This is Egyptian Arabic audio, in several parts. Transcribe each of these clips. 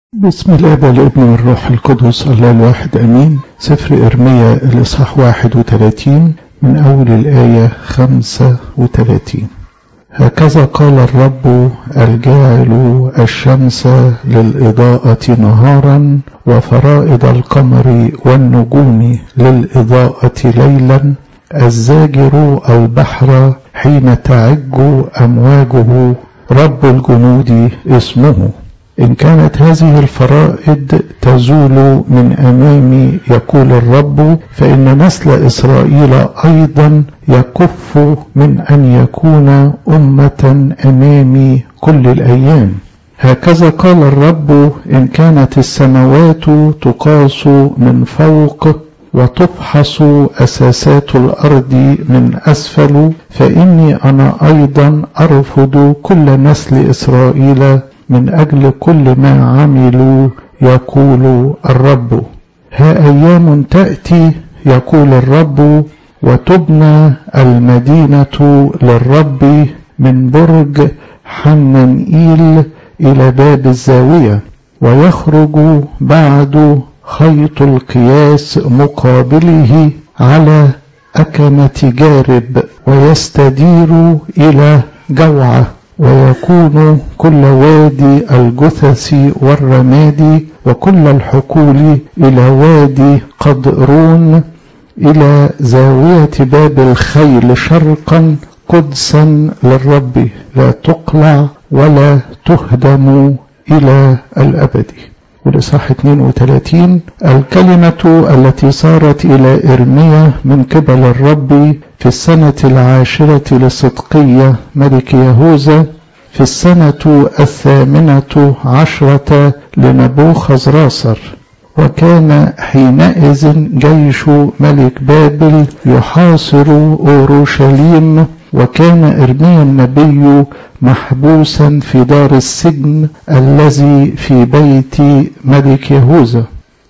بسم الاب والابن والروح القدس الله الواحد امين سفر ارميا الاصحاح 31 من اول الايه 35 هكذا قال الرب الجاعل الشمس للاضاءه نهارا وفرائض القمر والنجوم للاضاءه ليلا الزاجر البحر حين تعج امواجه رب الجنود اسمه إن كانت هذه الفرائض تزول من أمامي يقول الرب فإن نسل إسرائيل أيضا يكف من أن يكون أمة أمامي كل الأيام هكذا قال الرب إن كانت السماوات تقاس من فوق وتفحص أساسات الأرض من أسفل فإني أنا أيضا أرفض كل نسل إسرائيل من أجل كل ما عملوا يقول الرب ها أيام تأتي يقول الرب وتبنى المدينة للرب من برج حننئيل إلى باب الزاوية ويخرج بعد خيط القياس مقابله على أكمة جارب ويستدير إلى جوعه ويكون كل وادي الجثث والرماد وكل الحقول إلى وادي قدرون إلى زاوية باب الخيل شرقا قدسا للرب لا تقلع ولا تهدم إلى الأبد والإصحاح 32 الكلمة التي صارت إلى إرميا من قبل الرب في السنة العاشرة لصدقية ملك يهوذا في السنة الثامنة عشرة لنبوخذ راسر وكان حينئذ جيش ملك بابل يحاصر أورشليم وكان إرميا النبي محبوسا في دار السجن الذي في بيت ملك يهوذا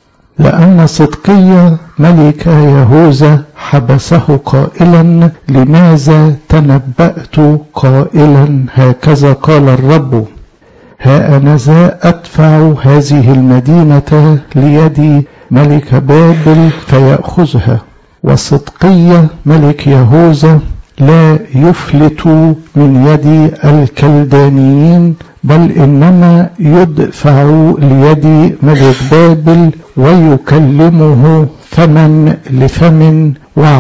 لأن صدقية ملك يهوذا حبسه قائلا لماذا تنبأت قائلا هكذا قال الرب ها أنا ذا أدفع هذه المدينة ليد ملك بابل فيأخذها وصدقية ملك يهوذا لا يفلت من يد الكلدانيين بل إنما يدفع ليد ملك بابل ويكلمه فما لفم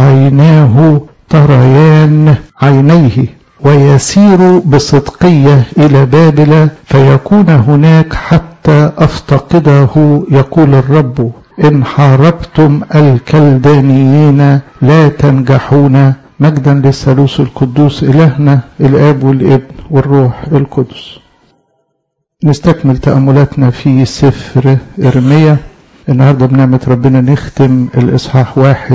وعيناه تريان عينيه ويسير بصدقية إلى بابل فيكون هناك حتى أفتقده يقول الرب إن حاربتم الكلدانيين لا تنجحون مجدا للثالوث القدوس إلهنا الآب والابن والروح القدس نستكمل تأملاتنا في سفر إرميا النهاردة بنعمة ربنا نختم الإصحاح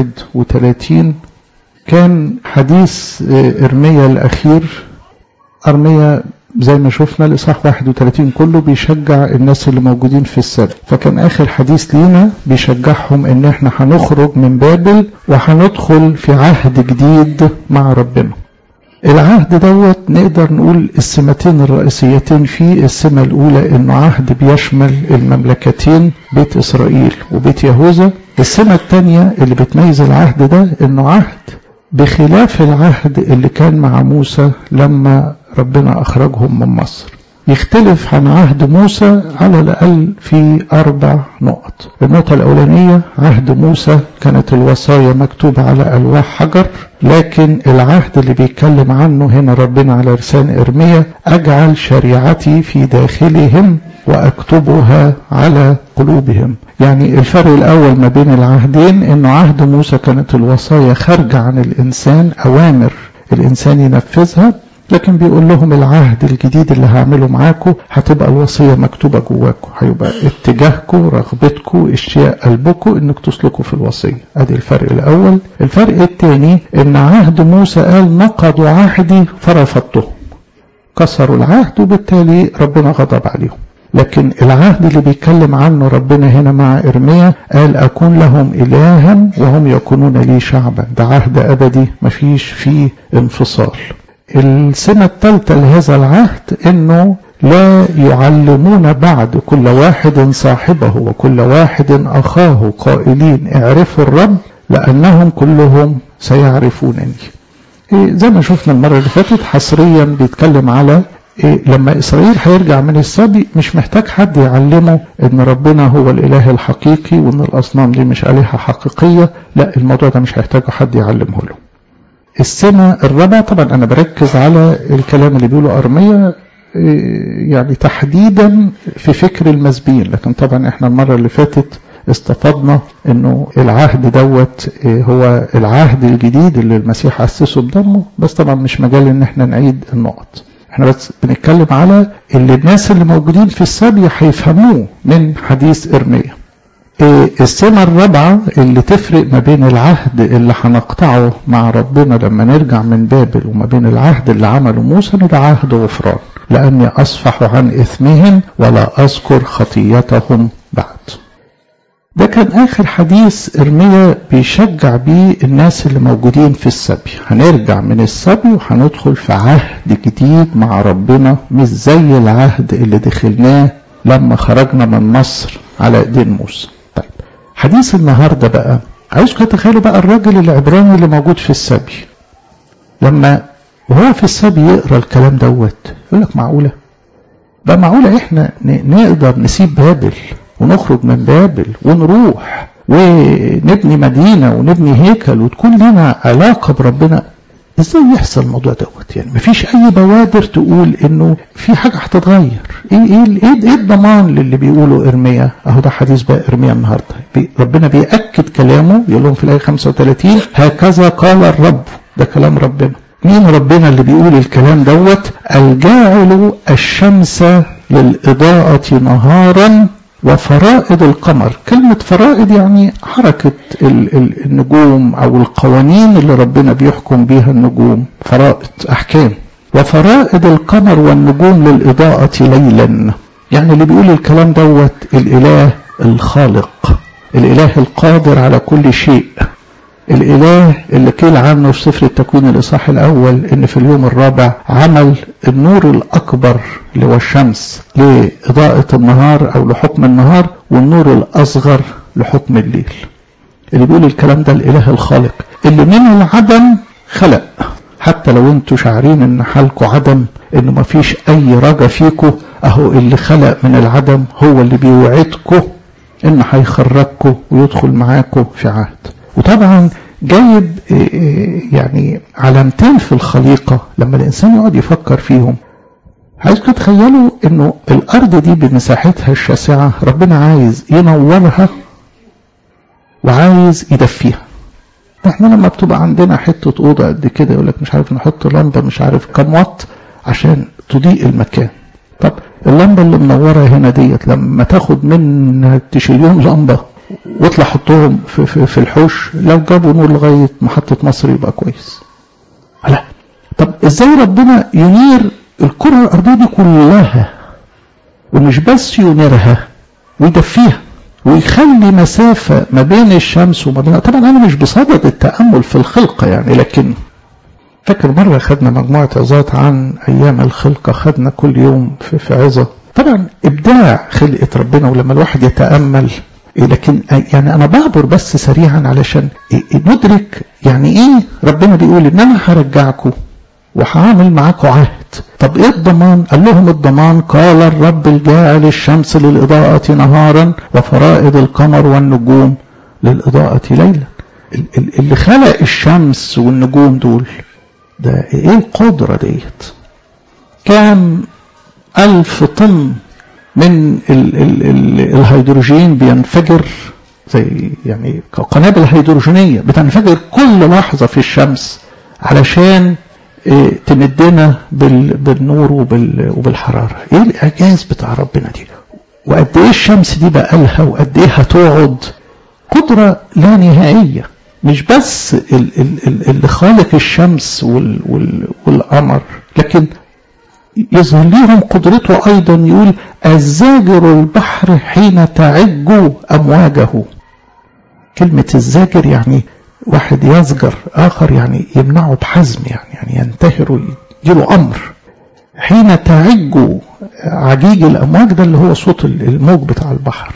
31 كان حديث إرميا الأخير أرميا زي ما شفنا الإصحاح 31 كله بيشجع الناس اللي موجودين في السبت فكان آخر حديث لينا بيشجعهم إن إحنا هنخرج من بابل وهندخل في عهد جديد مع ربنا العهد دوت نقدر نقول السمتين الرئيسيتين فيه السمة الأولى إنه عهد بيشمل المملكتين بيت إسرائيل وبيت يهوذا السمة الثانية اللي بتميز العهد ده إنه عهد بخلاف العهد اللي كان مع موسى لما ربنا أخرجهم من مصر يختلف عن عهد موسى على الأقل في أربع نقط النقطة الأولانية عهد موسى كانت الوصايا مكتوبة على ألواح حجر لكن العهد اللي بيتكلم عنه هنا ربنا على لسان إرميا أجعل شريعتي في داخلهم وأكتبها على قلوبهم يعني الفرق الأول ما بين العهدين إنه عهد موسى كانت الوصايا خارجة عن الإنسان أوامر الإنسان ينفذها لكن بيقول لهم العهد الجديد اللي هعمله معاكم هتبقى الوصية مكتوبة جواكم هيبقى اتجاهكم رغبتكم اشتياق قلبكم انك تسلكوا في الوصية ادي الفرق الاول الفرق الثاني ان عهد موسى قال نقضوا عهدي فرفضتهم كسروا العهد وبالتالي ربنا غضب عليهم لكن العهد اللي بيتكلم عنه ربنا هنا مع إرميا قال أكون لهم إلها وهم يكونون لي شعبا ده عهد أبدي مفيش فيه انفصال السنة الثالثة لهذا العهد انه لا يعلمون بعد كل واحد صاحبه وكل واحد أخاه قائلين اعرفوا الرب لأنهم كلهم سيعرفونني زي ما شفنا المرة اللي فاتت حصريا بيتكلم على إيه لما إسرائيل هيرجع من السبي مش محتاج حد يعلمه إن ربنا هو الإله الحقيقي وإن الأصنام دي مش آلهة حقيقية لا الموضوع ده مش هيحتاج حد يعلمه له السنة الرابعة طبعا أنا بركز على الكلام اللي بيقوله أرمية يعني تحديدا في فكر المسبين لكن طبعا احنا المرة اللي فاتت استفدنا انه العهد دوت هو العهد الجديد اللي المسيح اسسه بدمه بس طبعا مش مجال ان احنا نعيد النقط احنا بس بنتكلم على اللي الناس اللي موجودين في السبي هيفهموه من حديث ارميا السنة الرابعة اللي تفرق ما بين العهد اللي هنقطعه مع ربنا لما نرجع من بابل وما بين العهد اللي عمله موسى ده عهد غفران لأني أصفح عن إثمهم ولا أذكر خطيتهم بعد ده كان آخر حديث إرميا بيشجع بيه الناس اللي موجودين في السبي هنرجع من السبي وهندخل في عهد جديد مع ربنا مش زي العهد اللي دخلناه لما خرجنا من مصر على ايدين موسى طيب حديث النهاردة بقى عايزكم تتخيلوا بقى الراجل العبراني اللي موجود في السبي لما وهو في السبي يقرا الكلام دوت يقول لك معقوله بقى معقوله احنا نقدر نسيب بابل ونخرج من بابل ونروح ونبني مدينة ونبني هيكل وتكون لنا علاقة بربنا ازاي يحصل الموضوع دوت يعني مفيش اي بوادر تقول انه في حاجة هتتغير ايه ايه ايه, إيه الضمان للي بيقولوا ارميا اهو ده حديث بقى ارميا النهارده بي ربنا بيأكد كلامه يقول لهم في الايه 35 هكذا قال الرب ده كلام ربنا مين ربنا اللي بيقول الكلام دوت الجاعل الشمس للإضاءة نهارا وفرائض القمر كلمة فرائض يعني حركة النجوم أو القوانين اللي ربنا بيحكم بيها النجوم فرائض أحكام وفرائض القمر والنجوم للإضاءة ليلا يعني اللي بيقول الكلام دوت الإله الخالق الإله القادر على كل شيء الإله اللي قيل عنه في سفر التكوين الإصحاح الأول إن في اليوم الرابع عمل النور الأكبر اللي هو الشمس لإضاءة النهار أو لحكم النهار والنور الأصغر لحكم الليل اللي بيقول الكلام ده الإله الخالق اللي من العدم خلق حتى لو انتوا شعرين ان حالكم عدم انه ما فيش اي رجا فيكم اهو اللي خلق من العدم هو اللي بيوعدكم ان هيخرجكم ويدخل معاكم في عهد وطبعا جايب يعني علامتين في الخليقة لما الإنسان يقعد يفكر فيهم عايزكم تتخيلوا انه الارض دي بمساحتها الشاسعة ربنا عايز ينورها وعايز يدفيها احنا لما بتبقى عندنا حتة اوضة قد كده يقول لك مش عارف نحط لمبة مش عارف كام واط عشان تضيء المكان طب اللمبة اللي منورة هنا ديت لما تاخد منها تشيليون لمبة واطلع حطهم في, في, في الحوش لو جابوا نور لغاية محطة مصر يبقى كويس لا طب ازاي ربنا ينير الكرة الأرضية دي كلها ومش بس ينيرها ويدفيها ويخلي مسافة ما بين الشمس وما بين طبعا أنا مش بصدد التأمل في الخلقة يعني لكن فاكر مرة خدنا مجموعة عظات عن أيام الخلقة خدنا كل يوم في, في عظة طبعا إبداع خلقة ربنا ولما الواحد يتأمل لكن يعني انا بعبر بس سريعا علشان ندرك يعني ايه ربنا بيقول ان انا هرجعكم وهعمل معاكم عهد طب ايه الضمان قال لهم الضمان قال الرب الجاعل الشمس للإضاءة نهارا وفرائض القمر والنجوم للإضاءة ليلا اللي خلق الشمس والنجوم دول ده ايه القدرة ديت كام ألف طن من ال ال ال الهيدروجين بينفجر زي يعني قنابل هيدروجينية بتنفجر كل لحظة في الشمس علشان إيه تمدنا بال بالنور وبال وبالحرارة ايه الاعجاز بتاع ربنا دي وقد ايه الشمس دي بقالها وقد ايه هتقعد قدرة لا نهائية مش بس ال ال اللي خالق الشمس وال وال والقمر لكن يظهر لهم قدرته أيضا يقول الزاجر البحر حين تعج أمواجه كلمة الزاجر يعني واحد يزجر آخر يعني يمنعه بحزم يعني يعني ينتهر يجيله أمر حين تعج عجيج الأمواج ده اللي هو صوت الموج بتاع البحر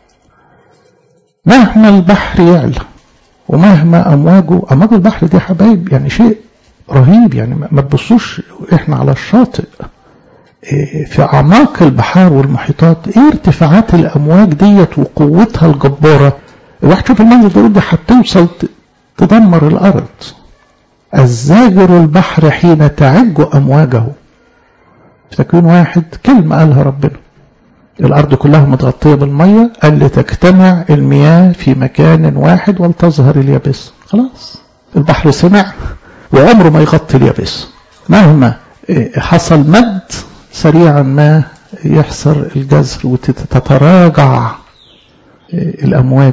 مهما البحر يعلى ومهما أمواجه أمواج البحر دي حبايب يعني شيء رهيب يعني ما تبصوش إحنا على الشاطئ في أعماق البحار والمحيطات إيه ارتفاعات الأمواج ديت وقوتها الجبارة الواحد شوف المنظر ده دي هتوصل تدمر الأرض الزاجر البحر حين تعج أمواجه في تكوين واحد كلمة قالها ربنا الأرض كلها متغطية بالمية قال لتجتمع المياه في مكان واحد ولتظهر اليابس خلاص البحر سمع وعمره ما يغطي اليابس مهما حصل مد سريعا ما يحصل الجزر وتتراجع الأمواج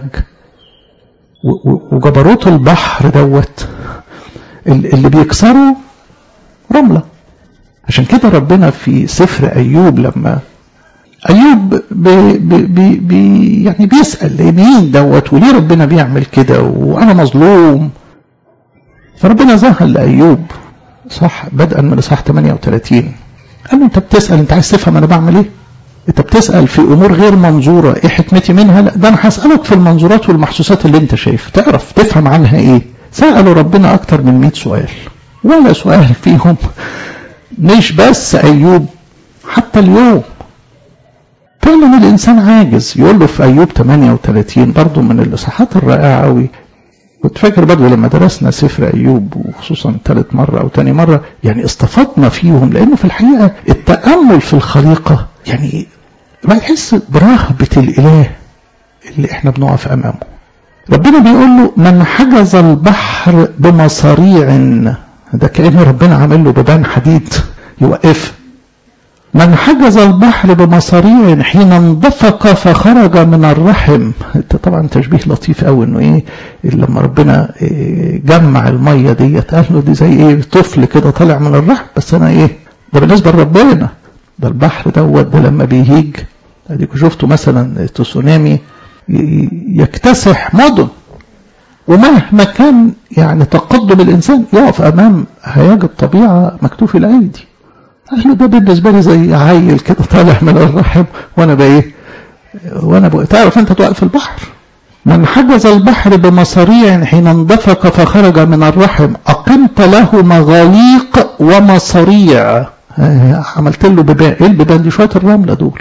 وجبروت البحر دوت اللي بيكسره رملة عشان كده ربنا في سفر أيوب لما أيوب بي بي بي يعني بيسأل مين دوت وليه ربنا بيعمل كده وأنا مظلوم فربنا ظهر لأيوب صح بدءا من إصحاح 38 قال له أنت بتسأل أنت عايز تفهم أنا بعمل إيه؟ أنت بتسأل في أمور غير منظورة إيه حكمتي منها؟ لا ده أنا هسألك في المنظورات والمحسوسات اللي أنت شايف تعرف تفهم عنها إيه؟ سألوا ربنا أكتر من 100 سؤال ولا سؤال فيهم مش بس أيوب حتى اليوم فعلا الإنسان عاجز يقول له في أيوب 38 برضه من الإصحاحات الرائعة قوي كنت فاكر برضه لما درسنا سفر أيوب وخصوصا ثالث مرة أو تاني مرة يعني استفدنا فيهم لأنه في الحقيقة التأمل في الخليقة يعني ما يحس برهبة الإله اللي احنا بنقف أمامه ربنا بيقول له من حجز البحر بمصاريع ده كأن ربنا عامل له ببان حديد يوقف من حجز البحر بمصاريع حين اندفق فخرج من الرحم طبعا تشبيه لطيف قوي انه ايه لما ربنا إيه جمع الميه ديت قال له دي زي ايه طفل كده طالع من الرحم بس انا ايه ده بالنسبه لربنا ده البحر دوت ده لما بيهيج اديكوا شفتوا مثلا تسونامي يكتسح مدن ومهما كان يعني تقدم الانسان يقف امام هياج الطبيعه مكتوف الايدي قال له ده بالنسبه لي زي عيل كده طالع من الرحم وانا بايه وانا بقى تعرف انت توقف في البحر من حجز البحر بمصاريع حين اندفق فخرج من الرحم أقمت له مغاليق ومصاريع عملت له بيبان ايه البيبان دي شويه الرمله دول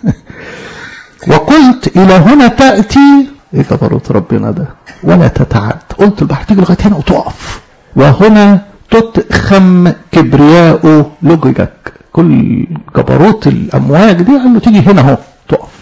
وقلت الى هنا تاتي ايه جبروت ربنا ده ولا تتعد قلت البحر تيجي لغايه هنا وتقف وهنا تتخم كبرياء لججك كل جبروت الامواج دي قال له تيجي هنا اهو تقف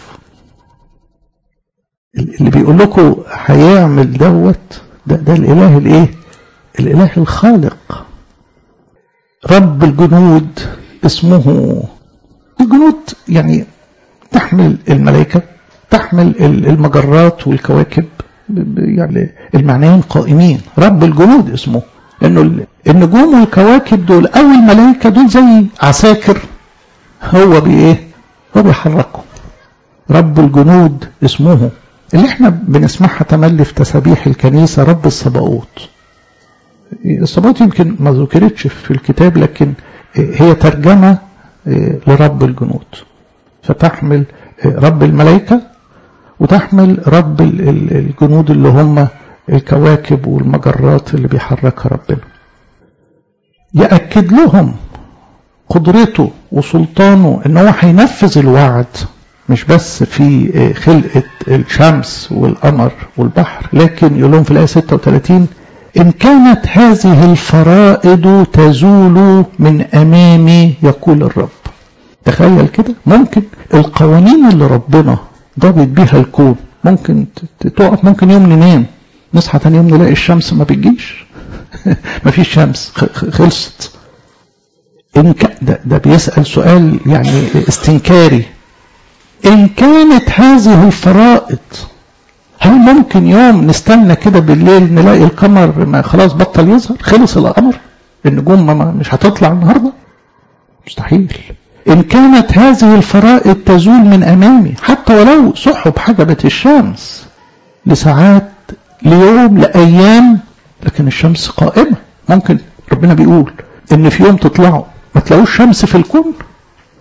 اللي بيقول لكم هيعمل دوت ده, ده الاله الايه الاله الخالق رب الجنود اسمه الجنود يعني تحمل الملائكه تحمل المجرات والكواكب يعني المعنيين قائمين رب الجنود اسمه انه النجوم والكواكب دول او الملائكه دول زي عساكر هو بايه هو بيحركهم رب الجنود اسمه اللي احنا بنسمعها تملي في تسابيح الكنيسه رب الصباؤوت الصباؤوت يمكن ما ذكرتش في الكتاب لكن هي ترجمه لرب الجنود فتحمل رب الملائكه وتحمل رب الجنود اللي هم الكواكب والمجرات اللي بيحركها ربنا يأكد لهم قدرته وسلطانه ان هو هينفذ الوعد مش بس في خلقة الشمس والقمر والبحر لكن يقول لهم في الآية 36 إن كانت هذه الفرائض تزول من أمامي يقول الرب تخيل كده ممكن القوانين اللي ربنا ضابط بيها الكون ممكن تقف ممكن يوم ننام نصحى تاني يوم نلاقي الشمس ما بتجيش ما فيش شمس خلصت إن كان ده, ده بيسأل سؤال يعني استنكاري إن كانت هذه الفرائض هل ممكن يوم نستنى كده بالليل نلاقي القمر ما خلاص بطل يظهر خلص القمر النجوم ما مش هتطلع النهارده مستحيل إن كانت هذه الفرائض تزول من أمامي حتى ولو سحب حجبت الشمس لساعات ليوم لأيام لكن الشمس قائمة ممكن ربنا بيقول إن في يوم تطلعوا ما تلاقوش شمس في الكون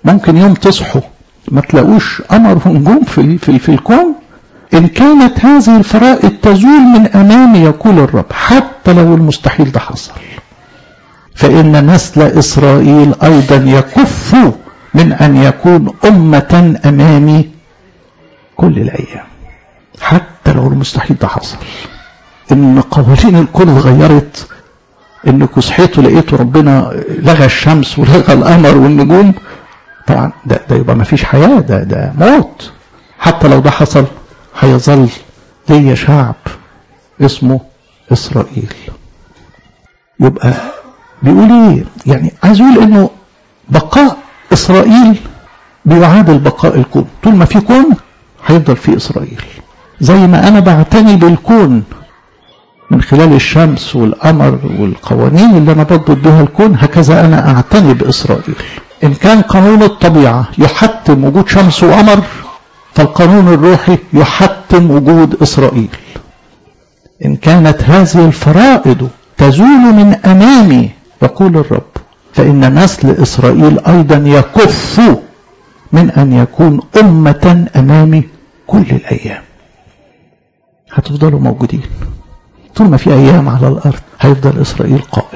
ممكن يوم تصحوا ما تلاقوش قمر ونجوم في, في, في الكون إن كانت هذه الفرائض تزول من أمامي يقول الرب حتى لو المستحيل ده حصل فإن نسل إسرائيل أيضا يكف من أن يكون أمة أمامي كل الأيام حتى لو المستحيل ده حصل إن قوانين الكون اتغيرت إنكم صحيتوا لقيتوا ربنا لغى الشمس ولغى القمر والنجوم طبعا ده, ده يبقى ما فيش حياة ده, ده موت حتى لو ده حصل هيظل ليا شعب اسمه إسرائيل يبقى بيقول ايه يعني عايز يقول انه بقاء اسرائيل بيعادل بقاء الكون طول ما في كون هيفضل في اسرائيل زي ما انا بعتني بالكون من خلال الشمس والقمر والقوانين اللي انا بضبط بها الكون هكذا انا اعتني باسرائيل ان كان قانون الطبيعه يحتم وجود شمس وقمر فالقانون الروحي يحتم وجود اسرائيل ان كانت هذه الفرائض تزول من امامي يقول الرب فإن نسل إسرائيل أيضا يكف من أن يكون أمة أمامي كل الأيام هتفضلوا موجودين طول ما في أيام على الأرض هيفضل إسرائيل قائم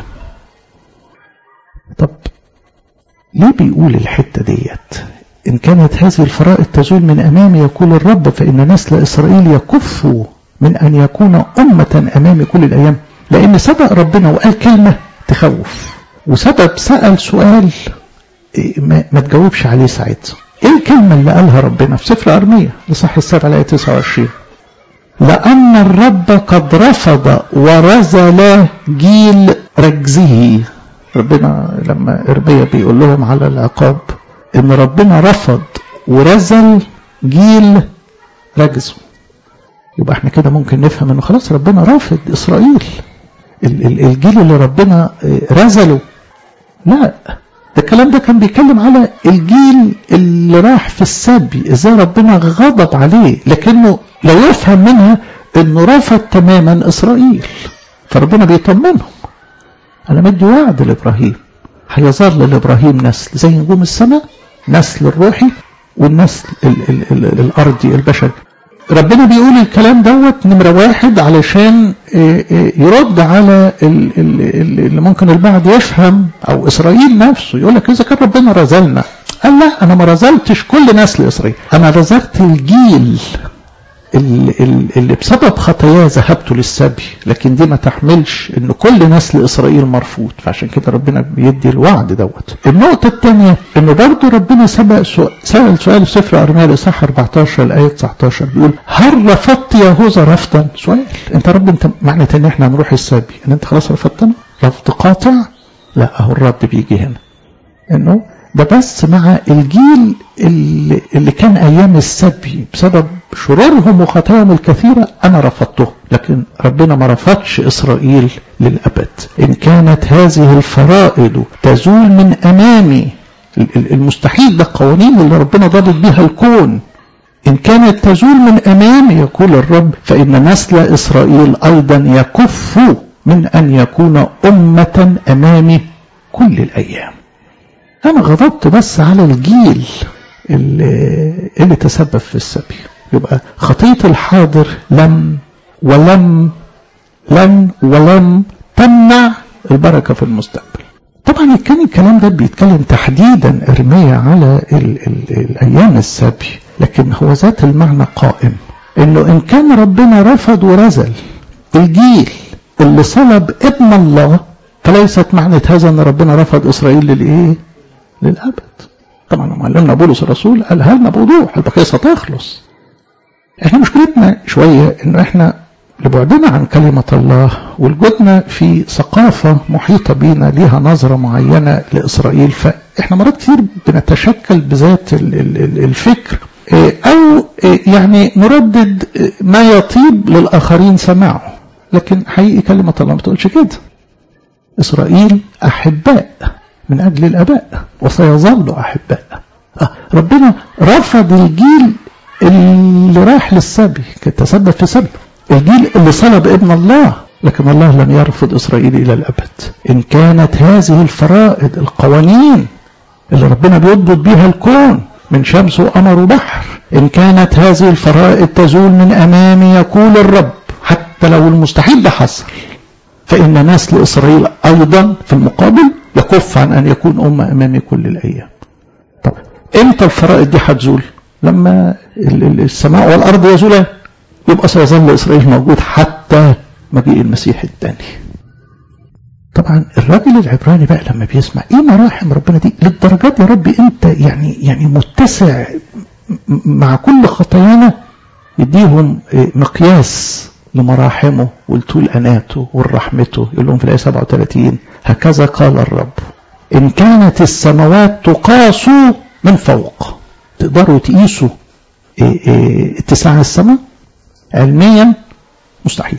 طب ليه بيقول الحتة ديت إن كانت هذه الفرائض تزول من أمامي يقول الرب فإن نسل إسرائيل يكف من أن يكون أمة أمامي كل الأيام لأن سبق ربنا وقال كلمة تخوف وسبب سأل سؤال ما, ما تجاوبش عليه ساعتها ايه الكلمة اللي قالها ربنا في سفر أرمية لصح السبع الآية 29 لأن الرب قد رفض ورزل جيل رجزه ربنا لما إرميا بيقول لهم على العقاب إن ربنا رفض ورزل جيل رجزه يبقى احنا كده ممكن نفهم انه خلاص ربنا رافض اسرائيل الجيل اللي ربنا رزله لا ده الكلام ده كان بيتكلم على الجيل اللي راح في السبي ازاي ربنا غضب عليه لكنه لا يفهم منها انه رفض تماما اسرائيل فربنا بيطمنهم انا مدي وعد لابراهيم هيظل لابراهيم نسل زي نجوم السماء نسل الروحي والنسل ال ال ال الارضي البشري ربنا بيقول الكلام دوت نمرة واحد علشان يرد على اللي ممكن البعض يفهم او اسرائيل نفسه يقول لك اذا كان ربنا رزلنا قال لا انا ما رزلتش كل نسل اسرائيل انا رزلت الجيل اللي, اللي بسبب خطاياه ذهبته للسبي لكن دي ما تحملش ان كل نسل اسرائيل مرفوض فعشان كده ربنا بيدي الوعد دوت النقطة الثانية انه برضه ربنا سبق سأل سؤال في سفر ارميا الاصحاح 14 الاية 19 بيقول هل رفضت يهوذا رفضا؟ سؤال انت رب انت معنى ان احنا هنروح السبي ان انت خلاص رفضتنا؟ رفض قاطع؟ لا اهو الرب بيجي هنا انه ده بس مع الجيل اللي, اللي كان ايام السبي بسبب شرورهم وخطاياهم الكثيرة أنا رفضته لكن ربنا ما رفضش إسرائيل للأبد إن كانت هذه الفرائض تزول من أمامي المستحيل ده قوانين اللي ربنا ضابط بها الكون إن كانت تزول من أمامي يقول الرب فإن نسل إسرائيل أيضا يكف من أن يكون أمة أمامي كل الأيام أنا غضبت بس على الجيل اللي, اللي تسبب في السبي يبقى خطية الحاضر لم ولم لن ولم تمنع البركة في المستقبل طبعا كان الكلام ده بيتكلم تحديدا ارميا على ال ال الايام السبي لكن هو ذات المعنى قائم انه ان كان ربنا رفض ورزل الجيل اللي صلب ابن الله فليست معنى هذا ان ربنا رفض اسرائيل للايه للابد طبعا معلمنا بولس الرسول قالها لنا بوضوح البقيه ستخلص احنا مشكلتنا شويه انه احنا لبعدنا عن كلمة الله ولجودنا في ثقافة محيطة بينا ليها نظرة معينة لإسرائيل فإحنا مرات كتير بنتشكل بذات الفكر أو يعني نردد ما يطيب للآخرين سماعه لكن حقيقي كلمة الله ما بتقولش كده إسرائيل أحباء من أجل الآباء وسيظل أحباء آه ربنا رفض الجيل اللي راح للسبي كان تسبب في سبب الجيل اللي صلب ابن الله لكن الله لم يرفض إسرائيل إلى الأبد إن كانت هذه الفرائض القوانين اللي ربنا بيضبط بيها الكون من شمس وقمر وبحر إن كانت هذه الفرائض تزول من أمامي يقول الرب حتى لو المستحيل ده حصل فإن نسل إسرائيل أيضا في المقابل يكف عن أن يكون أمة أمامي كل الأيام طب إمتى الفرائض دي هتزول لما السماء والأرض يزولان يبقى سيظل إسرائيل موجود حتى مجيء المسيح الثاني طبعا الراجل العبراني بقى لما بيسمع ايه مراحم ربنا دي للدرجات يا رب انت يعني يعني متسع مع كل خطايانا يديهم مقياس لمراحمه ولطول اناته ورحمته يقول لهم في الايه 37 هكذا قال الرب ان كانت السماوات تقاس من فوق تقدروا تقيسوا اتساع السماء علميا مستحيل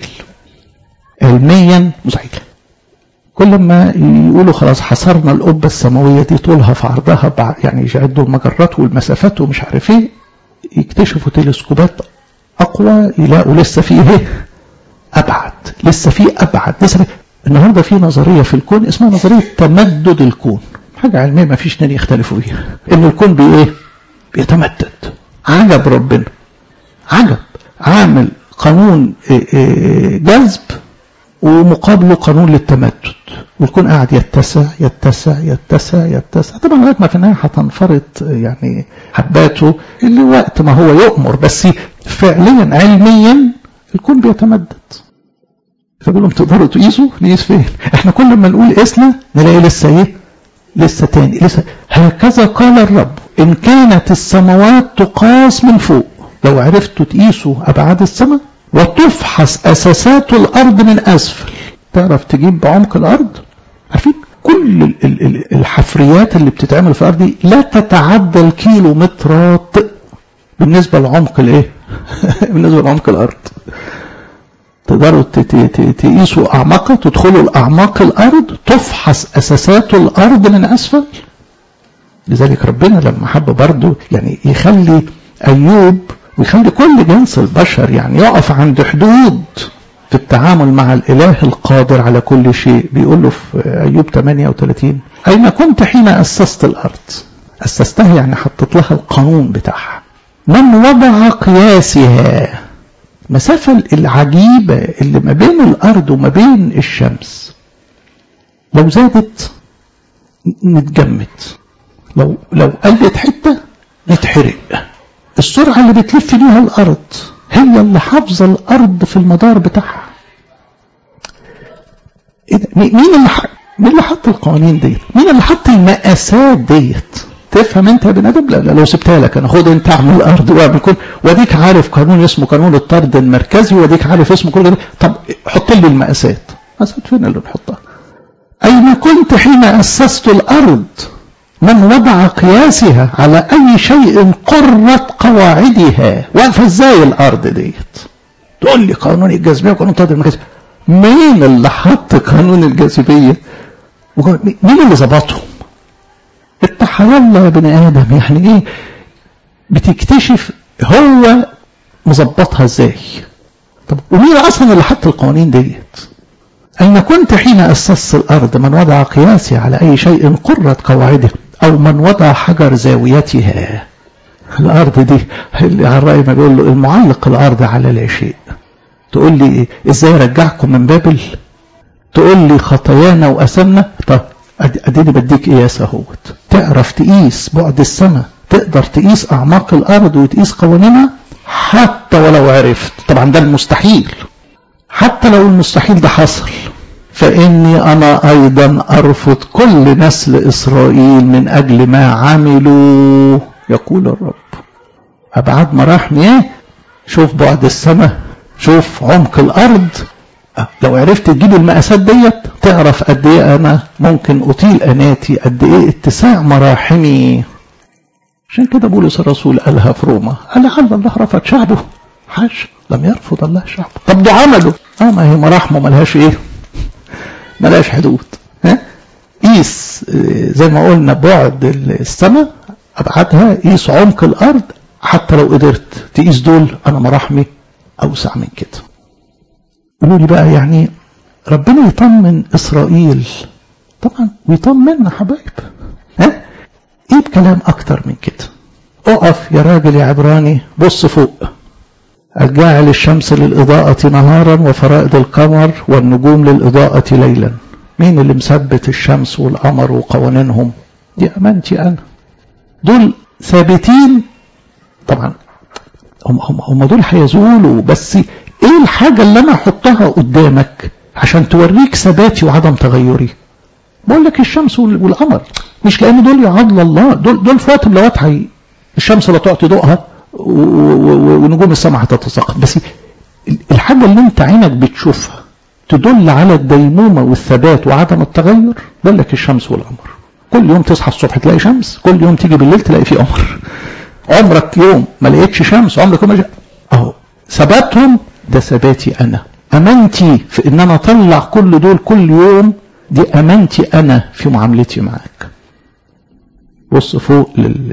علميا مستحيل كل ما يقولوا خلاص حصرنا القبة السماوية دي طولها في عرضها بعد يعني يعدوا المجرات والمسافات ومش عارف ايه يكتشفوا تلسكوبات أقوى يلاقوا لسه فيه ايه أبعد لسه فيه أبعد لسه فيه النهارده في نظرية في الكون اسمها نظرية تمدد الكون حاجة علمية ما فيش ناس يختلفوا فيها إن الكون بإيه؟ بيتمدد عجب ربنا عجب عامل قانون جذب ومقابله قانون للتمدد والكون قاعد يتسع يتسع يتسع يتسع طبعا لغايه ما في النهايه هتنفرط يعني حباته اللي وقت ما هو يؤمر بس فعليا علميا الكون بيتمدد فبقول لهم تقدروا تقيسوا نقيس فين احنا كل ما نقول قسنا نلاقي لسه ايه لسه تاني لسه هكذا قال الرب ان كانت السماوات تقاس من فوق لو عرفتوا تقيسوا ابعاد السماء وتفحص اساسات الارض من اسفل تعرف تجيب بعمق الارض عارفين كل الحفريات اللي بتتعمل في الارض دي لا تتعدى الكيلومترات بالنسبه لعمق الايه بالنسبه لعمق الارض تقدروا تقيسوا اعماقها تدخلوا لاعماق الارض تفحص اساسات الارض من اسفل لذلك ربنا لما حب برضه يعني يخلي ايوب ويخلي كل جنس البشر يعني يقف عند حدود في التعامل مع الإله القادر على كل شيء بيقول له في أيوب 38 أين كنت حين أسست الأرض أسستها يعني حطت لها القانون بتاعها من وضع قياسها المسافة العجيبة اللي ما بين الأرض وما بين الشمس لو زادت نتجمد لو لو قلت حتة نتحرق السرعة اللي بتلف بيها الأرض هي اللي حافظة الأرض في المدار بتاعها إيه ده؟ مين اللي حق مين اللي حط القوانين ديت مين اللي حط المقاسات ديت تفهم انت يا بني ادم لا, لا لو سبتها لك انا خد انت اعمل الارض واعمل كل واديك عارف قانون اسمه قانون الطرد المركزي واديك عارف اسمه كل ده طب حط لي المقاسات المقاسات فين اللي نحطها اين كنت حين اسست الارض من وضع قياسها على أي شيء قرت قواعدها واقفة ازاي الأرض ديت تقول لي قانون الجاذبية وقانون طرد المكاسب مين اللي حط قانون الجاذبية مين اللي ظبطهم التحيا الله يا بني آدم يعني ايه بتكتشف هو مظبطها ازاي طب ومين اصلا اللي حط القوانين ديت أين كنت حين أسست الأرض من وضع قياسي على أي شيء قرت قواعده أو من وضع حجر زاويتها الأرض دي اللي على الرأي ما بيقول له المعلق الأرض على لا شيء تقول لي إزاي رجعكم من بابل تقول لي خطايانا وأسمنا طب أديني بديك قياس أهوت تعرف تقيس بعد السماء تقدر تقيس أعماق الأرض وتقيس قوانينها حتى ولو عرفت طبعا ده المستحيل حتى لو المستحيل ده حصل فإني أنا أيضا أرفض كل نسل إسرائيل من أجل ما عملوا يقول الرب أبعد مراحمي إيه شوف بعد السماء شوف عمق الأرض لو عرفت تجيب المقاسات ديت تعرف قد إيه أنا ممكن أطيل أناتي قد إيه اتساع مراحمي عشان كده بولس الرسول قالها في روما قال لعل الله رفض شعبه حاجة لم يرفض الله شعبه طب ده عمله اه ما هي مراحمه ملهاش ايه ملهاش حدود ها قيس زي ما قلنا بعد السماء ابعادها قيس عمق الارض حتى لو قدرت تقيس دول انا مراحمي اوسع من كده قولوا لي بقى يعني ربنا يطمن اسرائيل طبعا ويطمنا حبايب ها ايه بكلام اكتر من كده اقف يا راجل يا عبراني بص فوق الجاعل الشمس للإضاءة نهارا وفرائض القمر والنجوم للإضاءة ليلا مين اللي مثبت الشمس والقمر وقوانينهم دي أمانتي أنا دول ثابتين طبعا هم, هم, هم دول هيزولوا بس ايه الحاجة اللي انا احطها قدامك عشان توريك ثباتي وعدم تغيري بقول لك الشمس والقمر مش لان دول يعضل الله دول دول في وقت من الاوقات هي الشمس لا تعطي ضوءها ونجوم السماء هتتساقط بس الحاجة اللي انت عينك بتشوفها تدل على الديمومة والثبات وعدم التغير بقول لك الشمس والقمر كل يوم تصحى الصبح تلاقي شمس كل يوم تيجي بالليل تلاقي فيه قمر عمرك يوم ما لقيتش شمس عمرك ما اهو ثباتهم ده ثباتي انا امانتي في ان انا اطلع كل دول كل يوم دي امانتي انا في معاملتي معاك بص فوق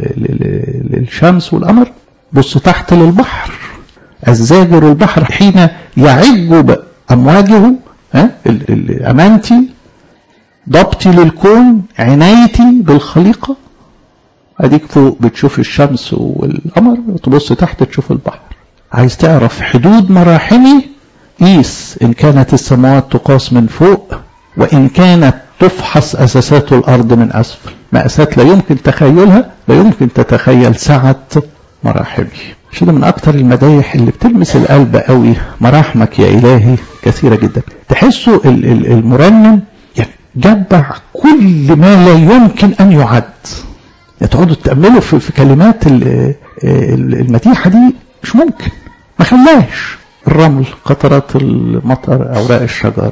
للشمس والقمر بص تحت للبحر الزاجر البحر حين يعج امواجه ها امانتي ضبطي للكون عنايتي بالخليقه اديك فوق بتشوف الشمس والقمر تبص تحت تشوف البحر عايز تعرف حدود مراحمي قيس ان كانت السماوات تقاس من فوق وان كانت تفحص اساسات الارض من اسفل مقاسات لا يمكن تخيلها لا يمكن تتخيل سعه مراحمي شده من اكتر المدايح اللي بتلمس القلب قوي مراحمك يا الهي كثيره جدا تحسوا المرنم يعني جبع كل ما لا يمكن ان يعد تقعدوا تتأملوا في, في كلمات المديحة دي مش ممكن ما خلاش الرمل قطرات المطر أوراق الشجر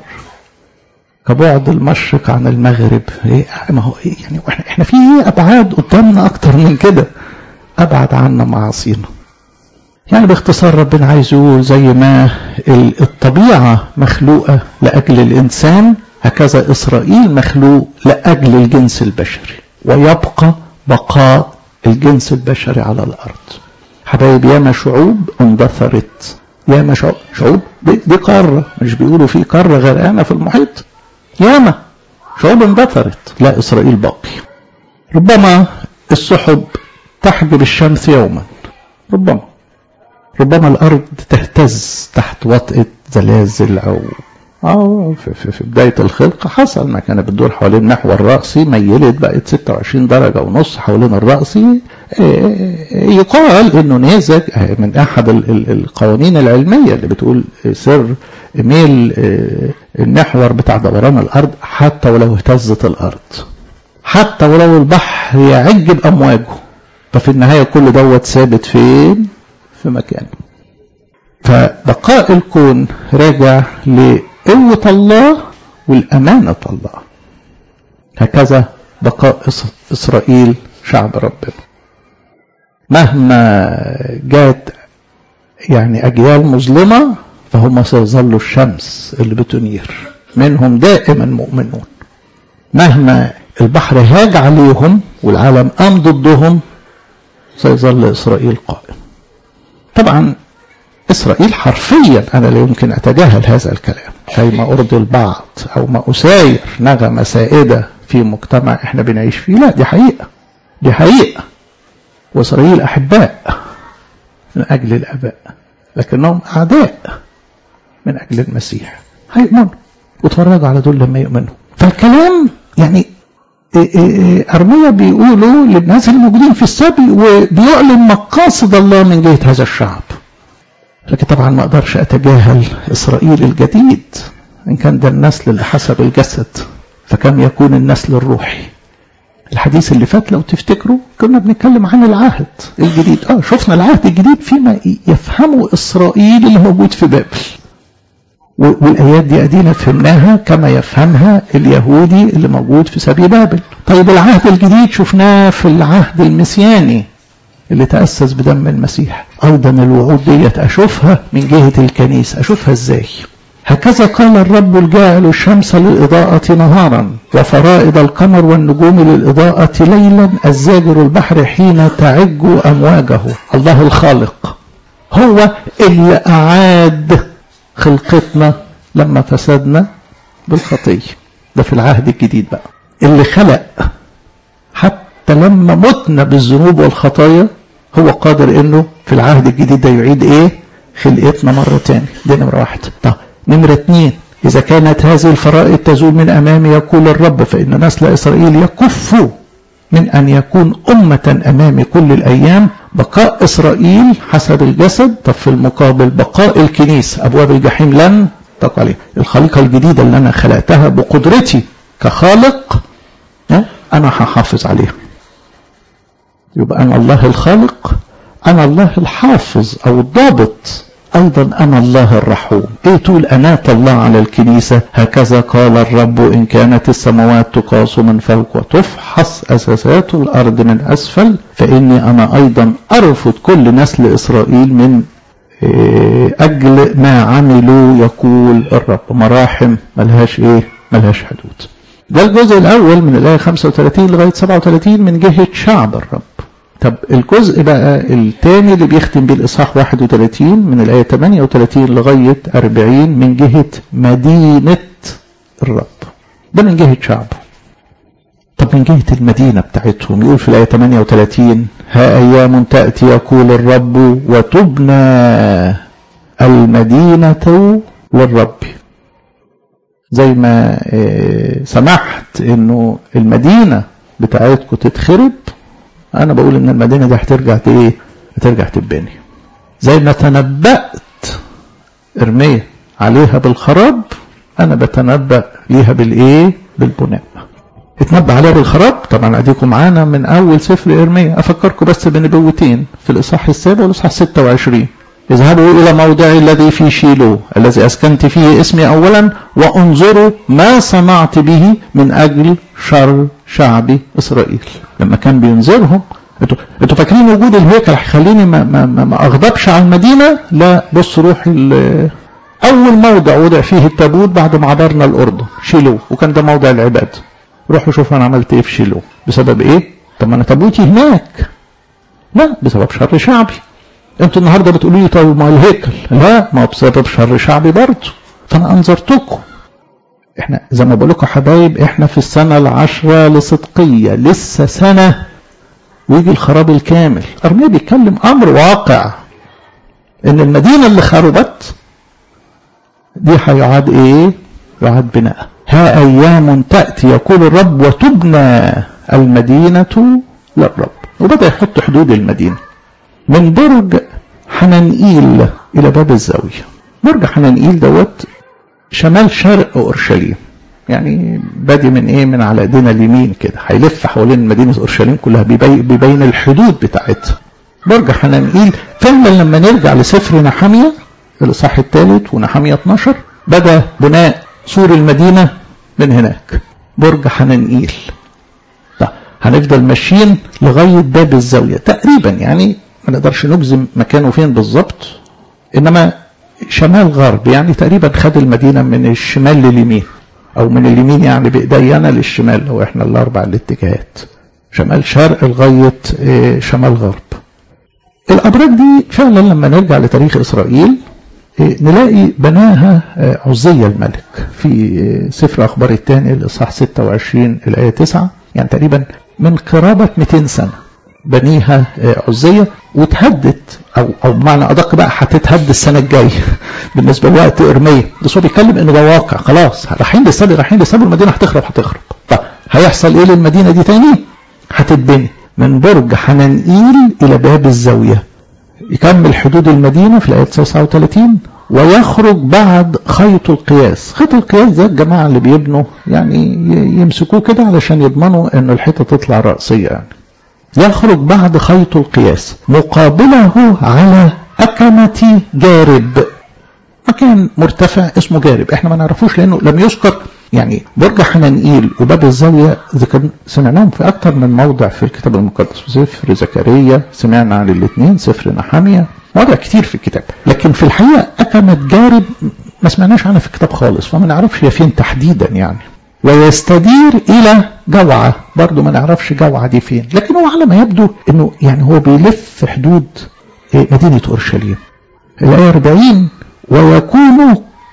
كبعد المشرق عن المغرب إيه ما هو إيه يعني احنا, احنا في ايه ابعاد قدامنا اكتر من كده ابعد عنا معاصينا يعني باختصار ربنا عايز يقول زي ما الطبيعة مخلوقة لأجل الإنسان هكذا إسرائيل مخلوق لأجل الجنس البشري ويبقى بقاء الجنس البشري على الأرض حبايب ياما شعوب اندثرت ياما شعوب دي قارة مش بيقولوا في قارة غرقانة في المحيط ياما شعوب اندثرت لا إسرائيل باقي ربما السحب تحجب الشمس يوما ربما ربما الأرض تهتز تحت وطئة زلازل أو اه في, في بداية الخلق حصل ما كانت بتدور حوالين المحور الرأسي ميلت بقت 26 درجة ونص حوالين الرأسي يقال انه نازج من احد القوانين العلمية اللي بتقول سر ميل المحور بتاع دوران الارض حتى ولو اهتزت الارض حتى ولو البحر يعج بامواجه ففي النهاية كل دوت ثابت فين في مكانه فبقاء الكون راجع ل قوة الله والأمانة الله هكذا بقاء إسرائيل شعب ربنا مهما جات يعني أجيال مظلمة فهم سيظلوا الشمس اللي بتنير منهم دائما مؤمنون مهما البحر هاج عليهم والعالم قام ضدهم سيظل إسرائيل قائم طبعا إسرائيل حرفيا أنا لا يمكن أتجاهل هذا الكلام كيما أرضي البعض أو ما أساير نغمة سائدة في مجتمع إحنا بنعيش فيه لا دي حقيقة دي حقيقة وإسرائيل أحباء من أجل الآباء لكنهم أعداء من أجل المسيح هيؤمنوا وتفرجوا على دول لما يؤمنوا فالكلام يعني أرمية بيقولوا للناس الموجودين في السبي وبيعلن مقاصد الله من جهة هذا الشعب لكن طبعا ما اقدرش اتجاهل اسرائيل الجديد ان كان ده النسل اللي حسب الجسد فكم يكون النسل الروحي الحديث اللي فات لو تفتكروا كنا بنتكلم عن العهد الجديد اه شفنا العهد الجديد فيما يفهمه اسرائيل اللي موجود في بابل والايات دي ادينا فهمناها كما يفهمها اليهودي اللي موجود في سبي بابل طيب العهد الجديد شفناه في العهد المسياني اللي تأسس بدم المسيح أيضا الوعود ديت أشوفها من جهة الكنيسة أشوفها إزاي هكذا قال الرب الجاعل الشمس للإضاءة نهارا وفرائض القمر والنجوم للإضاءة ليلا الزاجر البحر حين تعج أمواجه الله الخالق هو اللي أعاد خلقتنا لما فسدنا بالخطية ده في العهد الجديد بقى اللي خلق حتى حتى لما متنا بالذنوب والخطايا هو قادر انه في العهد الجديد ده يعيد ايه خلقتنا مرة تاني دي نمرة واحد طب نمرة اتنين إذا كانت هذه الفرائض تزول من أمامي يقول الرب فإن نسل إسرائيل يكفوا من أن يكون أمة أمامي كل الأيام بقاء إسرائيل حسب الجسد طب في المقابل بقاء الكنيسة أبواب الجحيم لن تقع عليه الخليقة الجديدة اللي أنا خلقتها بقدرتي كخالق أنا هحافظ عليها يبقى أنا الله الخالق أنا الله الحافظ أو الضابط أيضا أنا الله الرحوم إيه تقول أنات الله على الكنيسة هكذا قال الرب إن كانت السماوات تقاس من فوق وتفحص أساسات الأرض من أسفل فإني أنا أيضا أرفض كل نسل إسرائيل من أجل ما عملوا يقول الرب مراحم ملهاش إيه ملهاش حدود ده الجزء الأول من الآية 35 لغاية 37 من جهة شعب الرب طب الجزء بقى الثاني اللي بيختم بيه الإصحاح 31 من الآية 38 لغاية 40 من جهة مدينة الرب ده من جهة شعبه طب من جهة المدينة بتاعتهم يقول في الآية 38 ها أيام تأتي يقول الرب وتبنى المدينة للرب زي ما سمحت انه المدينة بتاعتكم تتخرب انا بقول ان المدينة دي هترجع ايه هترجع تتبني زي ما تنبأت ارميا عليها بالخراب انا بتنبأ ليها بالايه بالبناء اتنبأ عليها بالخراب طبعا اديكم معانا من اول سفر ارميا افكركم بس بنبوتين في الاصحاح السابع والاصحاح 26 اذهبوا إلى موضعي الذي في شيلو الذي أسكنت فيه اسمي أولا وانظروا ما صنعت به من أجل شر شعب إسرائيل لما كان بينذرهم انتوا انتوا فاكرين وجود الهيكل هيخليني ما, ما, ما, ما اغضبش على المدينه لا بص روح اول موضع وضع فيه التابوت بعد ما عبرنا الاردن شيلو وكان ده موضع العباد روحوا شوفوا انا عملت ايه في شيلو بسبب ايه طب ما انا تابوتي هناك لا بسبب شر شعبي انتوا النهارده بتقولوا لي طب ما الهيكل لا ما هو بسبب شر شعبي برضه فانا انذرتكم احنا زي ما بقول لكم حبايب احنا في السنه العاشره لصدقيه لسه سنه ويجي الخراب الكامل ارميا بيتكلم امر واقع ان المدينه اللي خربت دي هيعاد ايه يعاد بناء ها ايام تاتي يقول الرب وتبنى المدينه للرب وبدا يحط حدود المدينه من برج حنانئيل إلى باب الزاوية برج حنانئيل دوت شمال شرق أورشليم يعني بادي من ايه من على ايدينا اليمين كده هيلف حوالين مدينه اورشليم كلها بيبين, بيبين الحدود بتاعتها برج حنانئيل فعلا لما نرجع لسفر نحاميه الاصحاح الثالث ونحاميه 12 بدا بناء سور المدينه من هناك برج حنانئيل هنفضل ماشيين لغايه باب الزاويه تقريبا يعني ما نقدرش نجزم مكانه فين بالظبط انما شمال غرب يعني تقريبا خد المدينه من الشمال لليمين او من اليمين يعني بايدي انا للشمال لو احنا الاربع الاتجاهات شمال شرق لغايه شمال غرب الابراج دي فعلا لما نرجع لتاريخ اسرائيل نلاقي بناها عزية الملك في سفر أخبار الثاني الإصحاح 26 الآية 9 يعني تقريبا من قرابة 200 سنة بنيها عزية وتهدت أو أو بمعنى أدق بقى هتتهد السنة الجاية بالنسبة لوقت إرمية بس هو بيتكلم إنه ده واقع خلاص رايحين للسبي رايحين للسبي المدينة هتخرب هتخرب طب هيحصل إيه للمدينة دي تاني؟ هتتبني من برج حنانئيل إلى باب الزاوية يكمل حدود المدينة في الآية 39 ويخرج بعد خيط القياس خيط القياس ده الجماعة اللي بيبنوا يعني يمسكوه كده علشان يضمنوا ان الحيطة تطلع رأسية يعني يخرج بعد خيط القياس مقابله على أكمة جارب مكان مرتفع اسمه جارب احنا ما نعرفوش لانه لم يذكر يعني برج حنانئيل وباب الزاوية ذكر سمعناهم في أكثر من موضع في الكتاب المقدس في سفر زكريا سمعنا عن الاثنين سفر نحامية مواضع كتير في الكتاب لكن في الحقيقة أكمة جارب ما سمعناش عنها في الكتاب خالص فما نعرفش هي فين تحديدا يعني ويستدير إلى جوعة برضو ما نعرفش جوعة دي فين لكن هو على ما يبدو أنه يعني هو بيلف حدود مدينة أورشليم الآية 40 ويكون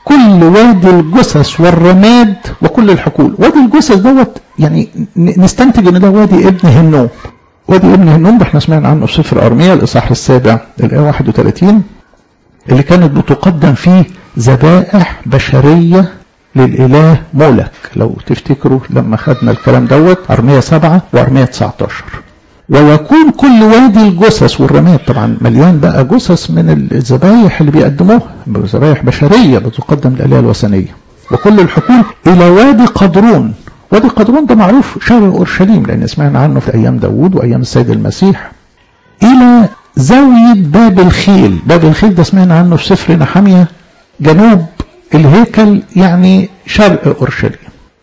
كل وادي الجثث والرماد وكل الحقول وادي الجثث دوت يعني نستنتج ان ده وادي ابن هنوم وادي ابن هنوم ده احنا سمعنا عنه في سفر ارميا الاصحاح السابع الايه 31 اللي كانت بتقدم فيه ذبائح بشريه للاله مولك لو تفتكروا لما خدنا الكلام دوت ارميا 7 وارميا 19 ويكون كل وادي الجثث والرماد طبعا مليان بقى جثث من الذبايح اللي بيقدموها ذبايح بشريه بتقدم للالهه الوثنيه وكل الحقول الى وادي قدرون وادي قدرون ده معروف شرق اورشليم لان سمعنا عنه في ايام داوود وايام السيد المسيح الى زاويه باب الخيل باب الخيل ده سمعنا عنه في سفر نحمية جنوب الهيكل يعني شرق اورشليم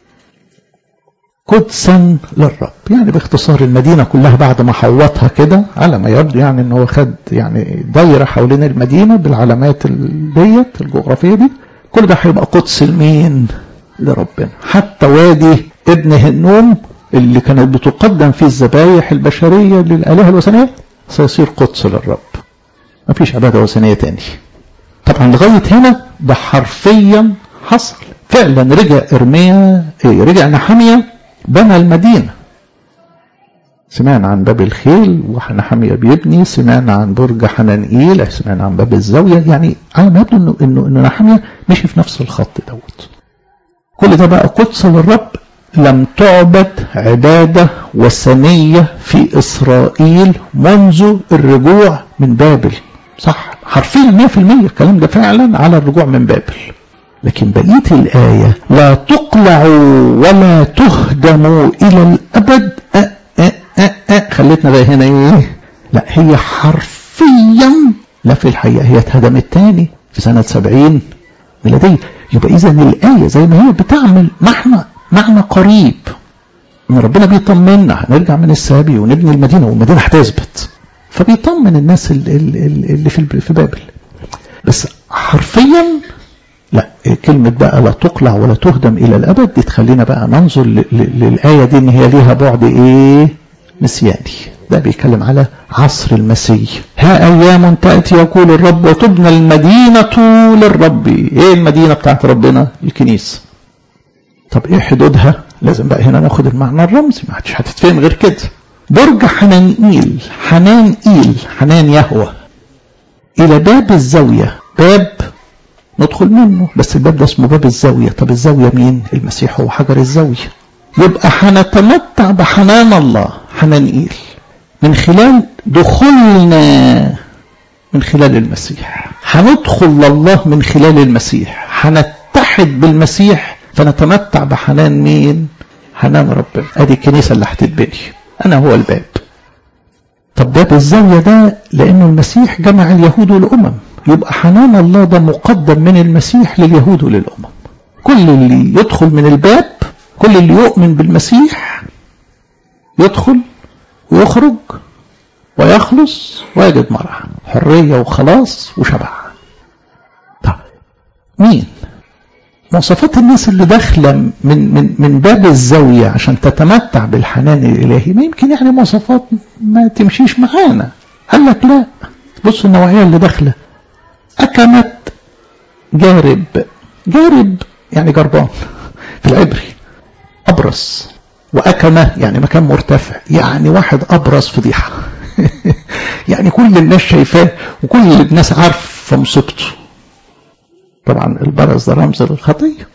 قدسا للرب يعني باختصار المدينة كلها بعد ما حوطها كده على ما يبدو يعني ان هو خد يعني دايرة حوالين المدينة بالعلامات ديت الجغرافية دي كل ده هيبقى قدس المين لربنا حتى وادي ابن هنوم اللي كانت بتقدم فيه الذبايح البشرية للآلهة الوثنية سيصير قدس للرب مفيش عبادة وثنية تاني طبعا لغاية هنا ده حرفيا حصل فعلا رجع ارميا إيه رجع نحمية بنى المدينة سمعنا عن باب الخيل ونحمية بيبني سمعنا عن برج حنانئيل سمعنا عن باب الزاوية يعني على ما يبدو انه انه انه نحمية مشي في نفس الخط دوت كل ده بقى قدس للرب لم تعبد عبادة وثنية في إسرائيل منذ الرجوع من بابل صح حرفيا 100% الكلام ده فعلا على الرجوع من بابل لكن بقية الآية لا تقلعوا ولا تهدموا إلى الأبد أه أه أه أه خليتنا بقى هنا إيه لا هي حرفيا لا في الحقيقة هي اتهدمت تاني في سنة 70 ميلادية يبقى إذا الآية زي ما هي بتعمل معنى معنى قريب ان ربنا بيطمنا هنرجع من السابي ونبني المدينة والمدينة هتثبت فبيطمن الناس اللي في في بابل بس حرفيا لا كلمة بقى لا تقلع ولا تهدم إلى الأبد دي تخلينا بقى ننظر للآية دي إن هي ليها بعد إيه نسياني ده بيتكلم على عصر المسيح ها أيام تأتي يقول الرب وتبنى المدينة للرب إيه المدينة بتاعت ربنا الكنيسة طب إيه حدودها لازم بقى هنا ناخد المعنى الرمزي ما عادش هتتفهم غير كده برج حنانئيل حنان إيل حنان يهوى إلى باب الزاوية باب ندخل منه بس الباب ده اسمه باب الزاوية طب الزاوية مين المسيح هو حجر الزاوية يبقى هنتمتع بحنان الله حنان إيل من خلال دخولنا من خلال المسيح هندخل لله من خلال المسيح هنتحد بالمسيح فنتمتع بحنان مين حنان ربنا ادي الكنيسة اللي هتتبني انا هو الباب طب باب الزاوية ده لانه المسيح جمع اليهود والامم يبقى حنان الله ده مقدم من المسيح لليهود وللامم كل اللي يدخل من الباب كل اللي يؤمن بالمسيح يدخل ويخرج ويخلص ويجد مرعى حرية وخلاص وشبع طب مين مواصفات الناس اللي داخله من من من باب الزاويه عشان تتمتع بالحنان الالهي ما يمكن يعني مواصفات ما تمشيش معانا قال لك لا بص النوعيه اللي داخله اكمت جارب جارب يعني جربان في العبري ابرص واكمه يعني مكان مرتفع يعني واحد ابرص فضيحه يعني كل الناس شايفاه وكل الناس عارفه مصيبته طبعا البرص ده رمز للخطية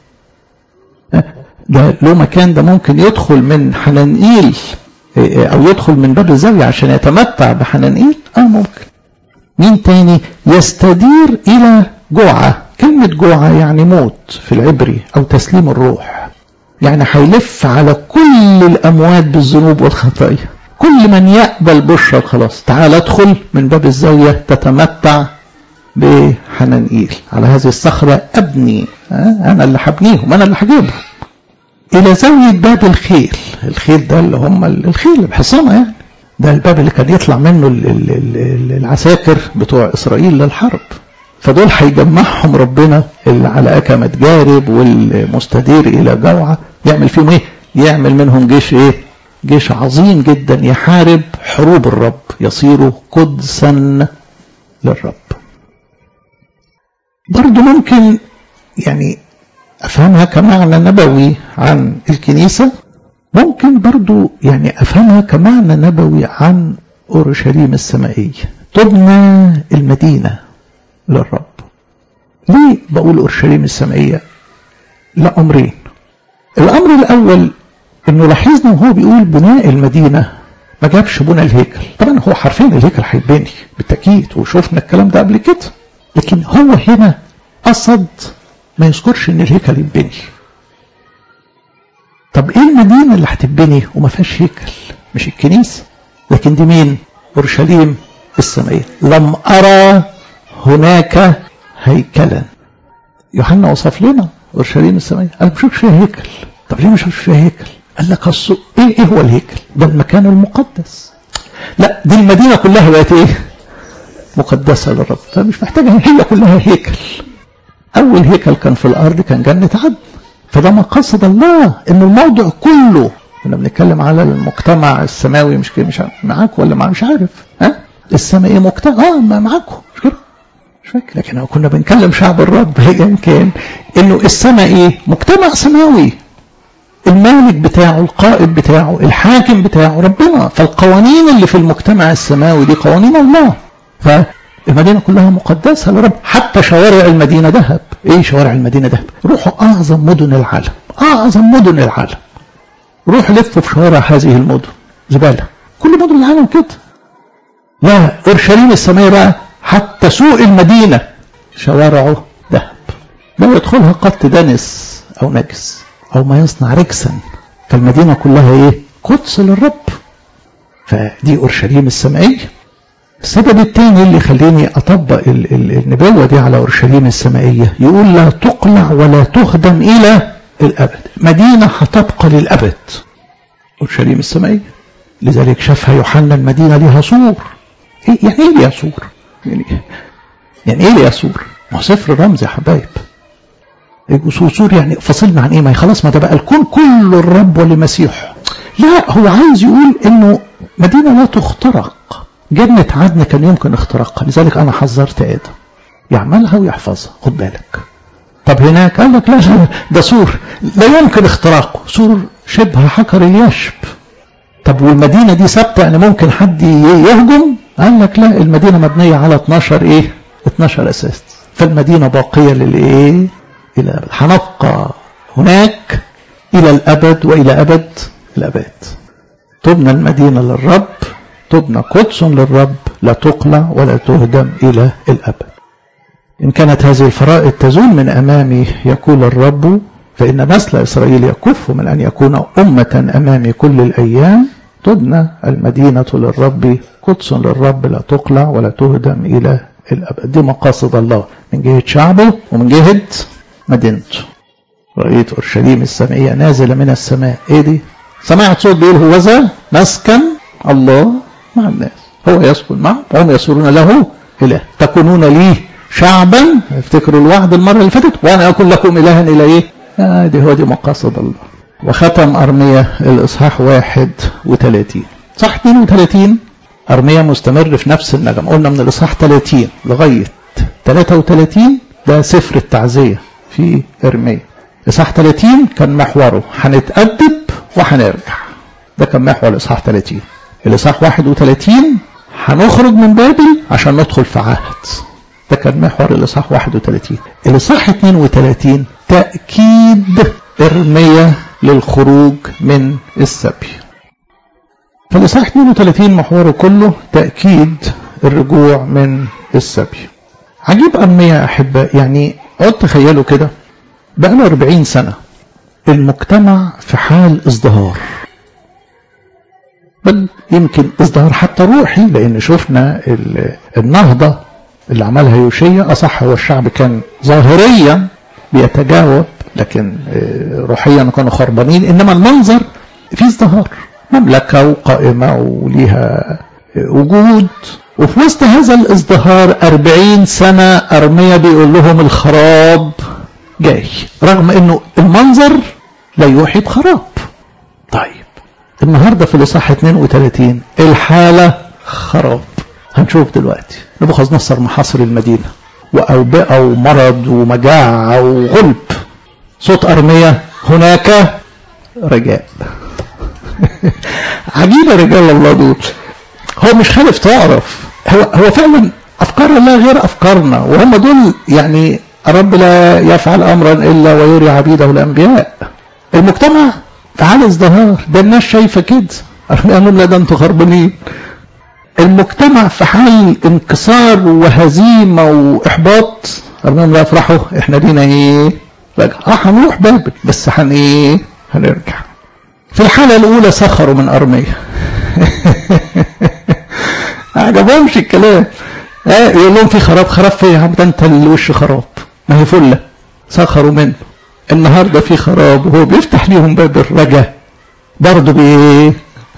ده له مكان ده ممكن يدخل من حنانئيل او يدخل من باب الزاوية عشان يتمتع بحنانئيل اه ممكن مين تاني يستدير الى جوعة كلمة جوعة يعني موت في العبري او تسليم الروح يعني هيلف على كل الاموات بالذنوب والخطايا كل من يقبل بشرى خلاص تعال ادخل من باب الزاوية تتمتع بحنانئيل على هذه الصخرة أبني أنا اللي هبنيهم أنا اللي هجيبهم إلى زاوية باب الخيل الخيل ده اللي هم الخيل الحصانة يعني ده الباب اللي كان يطلع منه العساكر بتوع إسرائيل للحرب فدول هيجمعهم ربنا اللي على أكمة جارب والمستدير إلى جوعة يعمل فيهم إيه؟ يعمل منهم جيش إيه؟ جيش عظيم جدا يحارب حروب الرب يصيروا قدسا للرب برضه ممكن يعني أفهمها كمعنى نبوي عن الكنيسة ممكن برضو يعني أفهمها كمعنى نبوي عن أورشليم السمائية تبنى المدينة للرب ليه بقول أورشليم السمائية لا أمرين الأمر الأول أنه لاحظنا وهو بيقول بناء المدينة ما جابش بنى الهيكل طبعا هو حرفيا الهيكل هيتبني بالتأكيد وشوفنا الكلام ده قبل كده لكن هو هنا قصد ما يذكرش ان الهيكل يتبني طب ايه المدينه اللي هتتبني وما فيهاش هيكل مش الكنيسه لكن دي مين اورشليم السمائيه لم ارى هناك هيكلا يوحنا وصف لنا اورشليم السمائيه قال ما بشوفش فيها هيكل طب ليه ما شوفش فيها هيكل قال لك اصل ايه ايه هو الهيكل ده المكان المقدس لا دي المدينه كلها بقت ايه مقدسه للرب فمش محتاجه هي كلها هيكل أول هيكل كان في الأرض كان جنة عدن فده مقاصد الله إن الموضوع كله كنا بنتكلم على المجتمع السماوي مش كده مش معاك ولا مع مش عارف ها السماء ايه مجتمع اه معاكم مش كده مش فاكر لكن كنا بنكلم شعب الرب ايا كان انه السماء ايه مجتمع سماوي المالك بتاعه القائد بتاعه الحاكم بتاعه ربنا فالقوانين اللي في المجتمع السماوي دي قوانين الله ف المدينة كلها مقدسة لرب حتى شوارع المدينة ذهب ايه شوارع المدينة ذهب روحوا اعظم مدن العالم اعظم مدن العالم روح لفوا في شوارع هذه المدن زبالة كل مدن العالم كده لا اورشليم السماء بقى حتى سوق المدينة شوارعه ذهب لا يدخلها قط دنس او نجس او ما يصنع ركسا فالمدينة كلها ايه قدس للرب فدي اورشليم السمائيه السبب الثاني اللي خليني أطبق ال ال النبوة دي على أورشليم السمائية يقول لا تقلع ولا تهدم إلى الأبد مدينة هتبقى للأبد أورشليم السمائية لذلك شافها يوحنا المدينة لها سور إيه يعني إيه ليها سور يعني, يعني إيه ليها سور ما هو سفر رمز يا حبايب سور يعني فصلنا عن إيه ما خلاص ما ده بقى الكون كله الرب ولمسيحه لا هو عايز يقول إنه مدينة لا تخترق جنة عدن كان يمكن اختراقها لذلك أنا حذرت آدم يعملها ويحفظها خد بالك طب هناك قال لك لا ده سور لا يمكن اختراقه سور شبه حجر اليشب طب والمدينة دي ثابتة يعني ممكن حد يهجم قال لك لا المدينة مبنية على 12 ايه 12 اساس فالمدينة باقية للايه الى الابد هنبقى هناك الى الابد والى ابد الابد تبنى المدينة للرب تبنى قدس للرب لا تقلع ولا تهدم إلى الأبد إن كانت هذه الفرائض تزول من أمامي يقول الرب فإن نسل إسرائيل يكف من أن يكون أمة أمامي كل الأيام تبنى المدينة للرب قدس للرب لا تقلع ولا تهدم إلى الأبد دي مقاصد الله من جهة شعبه ومن جهة مدينته رأيت أورشليم السمائية نازلة من السماء إيه دي سمعت صوت بيقول هو ذا مسكن الله مع الناس هو يسكن معهم وهم يصيرون له إله تكونون لي شعبا افتكروا الوعد المرة اللي فاتت وأنا أكون لكم إلها إلى إيه آه دي هو دي مقاصد الله وختم أرمية الإصحاح 31 صح 32 أرمية مستمر في نفس النغم قلنا من الإصحاح 30 لغاية 33 ده سفر التعزية في إرمية إصحاح 30 كان محوره هنتأدب وهنرجع ده كان محور الإصحاح 30 الإصحاح 31 هنخرج من بابل عشان ندخل في عهد ده كان محور الإصحاح 31 الإصحاح 32 تأكيد إرمية للخروج من السبي فالإصحاح 32 محوره كله تأكيد الرجوع من السبي عجيب أرمية يا أحباء يعني اقعد تخيلوا كده بقى 40 سنة المجتمع في حال ازدهار بل يمكن ازدهار حتى روحي لان شفنا النهضه اللي عملها يوشيا اصح هو الشعب كان ظاهريا بيتجاوب لكن روحيا كانوا خربانين انما المنظر في ازدهار مملكه وقائمه وليها وجود وفي وسط هذا الازدهار أربعين سنة أرمية بيقول لهم الخراب جاي رغم انه المنظر لا يوحي بخراب طيب النهارده في الاصحاح 32 الحاله خراب هنشوف دلوقتي نبوخذ نصر محاصر المدينه وأوبئة ومرض ومجاعة وغلب صوت أرمية هناك رجاء عجيبة رجال الله دول هو مش خالف تعرف هو هو فعلا أفكار الله غير أفكارنا وهم دول يعني الرب لا يفعل أمرا إلا ويري عبيده الأنبياء المجتمع في حال ازدهار ده الناس شايفة كده قال لهم لا ده انتوا خربانين المجتمع في حال انكسار وهزيمة وإحباط قال لهم لا افرحوا احنا لينا ايه رجع اه هنروح بابل بس هن ايه هنرجع في الحالة الأولى سخروا من أرمية عجبهمش الكلام اه يقول لهم في خراب خراب في يا عم ده انت اللي وش خراب ما هي فله سخروا منه النهارده في خراب وهو بيفتح ليهم باب الرجاء برضه بايه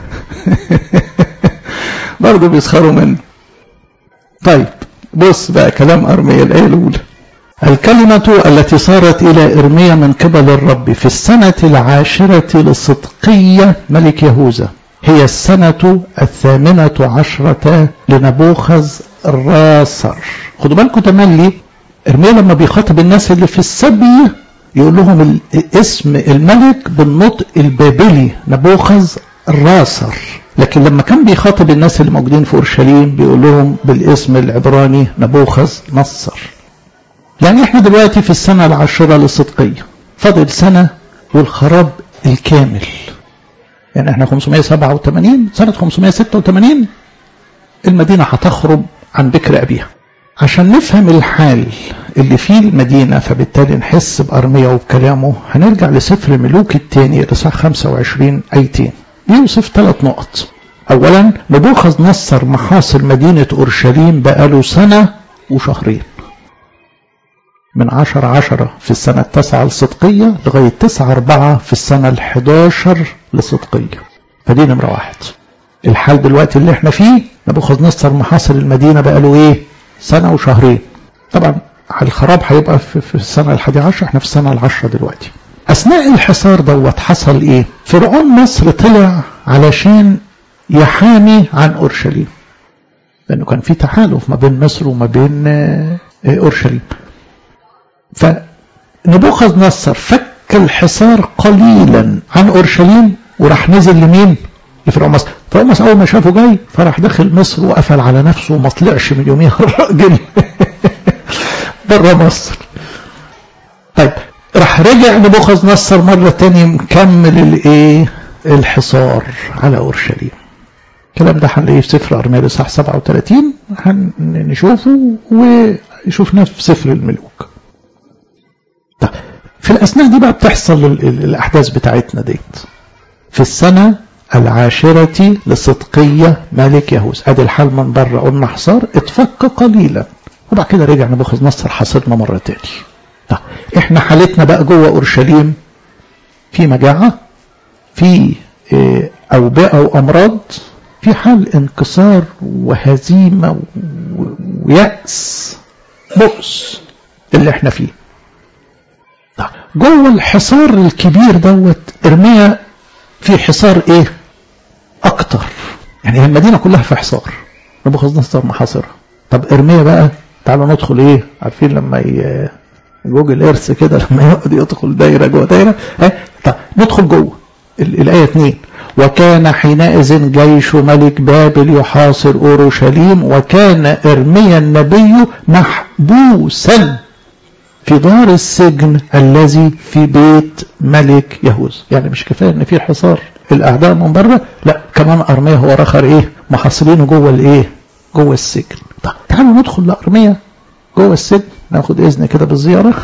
برضه بيسخروا منه طيب بص بقى كلام أرمية الآية الأولى الكلمة التي صارت إلى إرميا من قبل الرب في السنة العاشرة لصدقية ملك يهوذا هي السنة الثامنة عشرة لنبوخذ الراسر خدوا بالكم تملي إرميا لما بيخاطب الناس اللي في السبي يقول لهم اسم الملك بالنطق البابلي نبوخذ الراسر لكن لما كان بيخاطب الناس اللي موجودين في اورشليم بيقول لهم بالاسم العبراني نبوخذ نصر يعني احنا دلوقتي في السنة العاشرة للصدقية فاضل سنة والخراب الكامل يعني احنا 587 سنة 586 المدينة هتخرب عن بكر أبيها عشان نفهم الحال اللي فيه المدينة فبالتالي نحس بأرمية وبكلامه هنرجع لسفر ملوك الثاني لصح 25 أيتين يوصف ثلاث نقط أولا نبوخذ نصر محاصر مدينة أورشليم بقاله سنة وشهرين من عشر عشرة في السنة التاسعة لصدقية لغاية تسعة أربعة في السنة الحداشر لصدقية فدي نمرة واحد الحال دلوقتي اللي احنا فيه نبوخذ نصر محاصر المدينة بقاله ايه سنة وشهرين طبعا الخراب هيبقى في, في السنة الحادي عشر احنا في السنة العشرة دلوقتي أثناء الحصار دوت حصل إيه؟ فرعون مصر طلع علشان يحامي عن أورشليم لأنه كان في تحالف ما بين مصر وما بين أورشليم فنبوخذ نصر فك الحصار قليلا عن أورشليم وراح نزل لمين؟ لفرعون مصر فرعون مصر أول ما شافه جاي فراح داخل مصر وقفل على نفسه وما طلعش من يوميها الراجل بره مصر طيب راح رجع نبوخذ نصر مرة تانية مكمل الايه الحصار على اورشليم الكلام ده هنلاقيه في سفر ارميا صح 37 هنشوفه وشوفناه في سفر الملوك طيب في الاثناء دي بقى بتحصل الاحداث بتاعتنا ديت في السنة العاشرة لصدقية ملك يهوذا ادي الحال من بره قلنا حصار اتفك قليلا وبعد كده رجع نبوخذ نصر حاصرنا مرة تاني طيب احنا حالتنا بقى جوه اورشليم في مجاعة في اوبئة وامراض في حال انكسار وهزيمة ويأس بؤس اللي احنا فيه طيب جوه الحصار الكبير دوت ارميا في حصار ايه اكتر يعني المدينة كلها في حصار نبوخذ نصر محاصرها طب ارميا بقى تعالوا ندخل ايه عارفين لما ي... جوجل ايرث كده لما يقعد يدخل دايره جوه دايره ها طب ندخل جوه الايه 2 وكان حينئذ جيش ملك بابل يحاصر اورشليم وكان ارميا النبي محبوسا في دار السجن الذي في بيت ملك يهوذا يعني مش كفايه ان في حصار الاعداء من بره لا كمان ارميا هو رخر ايه محاصرينه جوه الايه جوه السجن طب تعالوا ندخل لارميا جوه السجن ناخد اذن كده بالزياره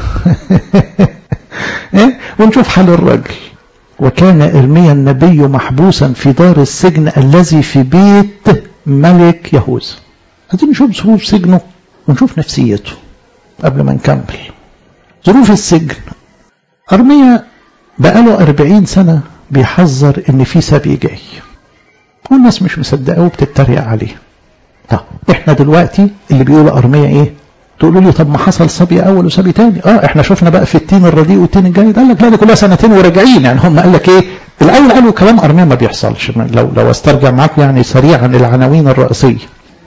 إيه؟ ونشوف حال الراجل وكان ارميا النبي محبوسا في دار السجن الذي في بيت ملك يهوذا عايزين نشوف ظروف سجنه ونشوف نفسيته قبل ما نكمل ظروف السجن ارميا بقاله أربعين سنة بيحذر ان في سبي جاي والناس مش مصدقه وبتتريق عليه طب احنا دلوقتي اللي بيقولوا ارميا ايه تقولوا لي طب ما حصل سبي اول وسبي تاني اه احنا شفنا بقى في التين الرديء والتين الجيد قال لك لا دي كلها سنتين وراجعين يعني هم قال لك ايه الاول قالوا كلام ارميا ما بيحصلش لو لو استرجع معاكم يعني سريعا العناوين الرئيسيه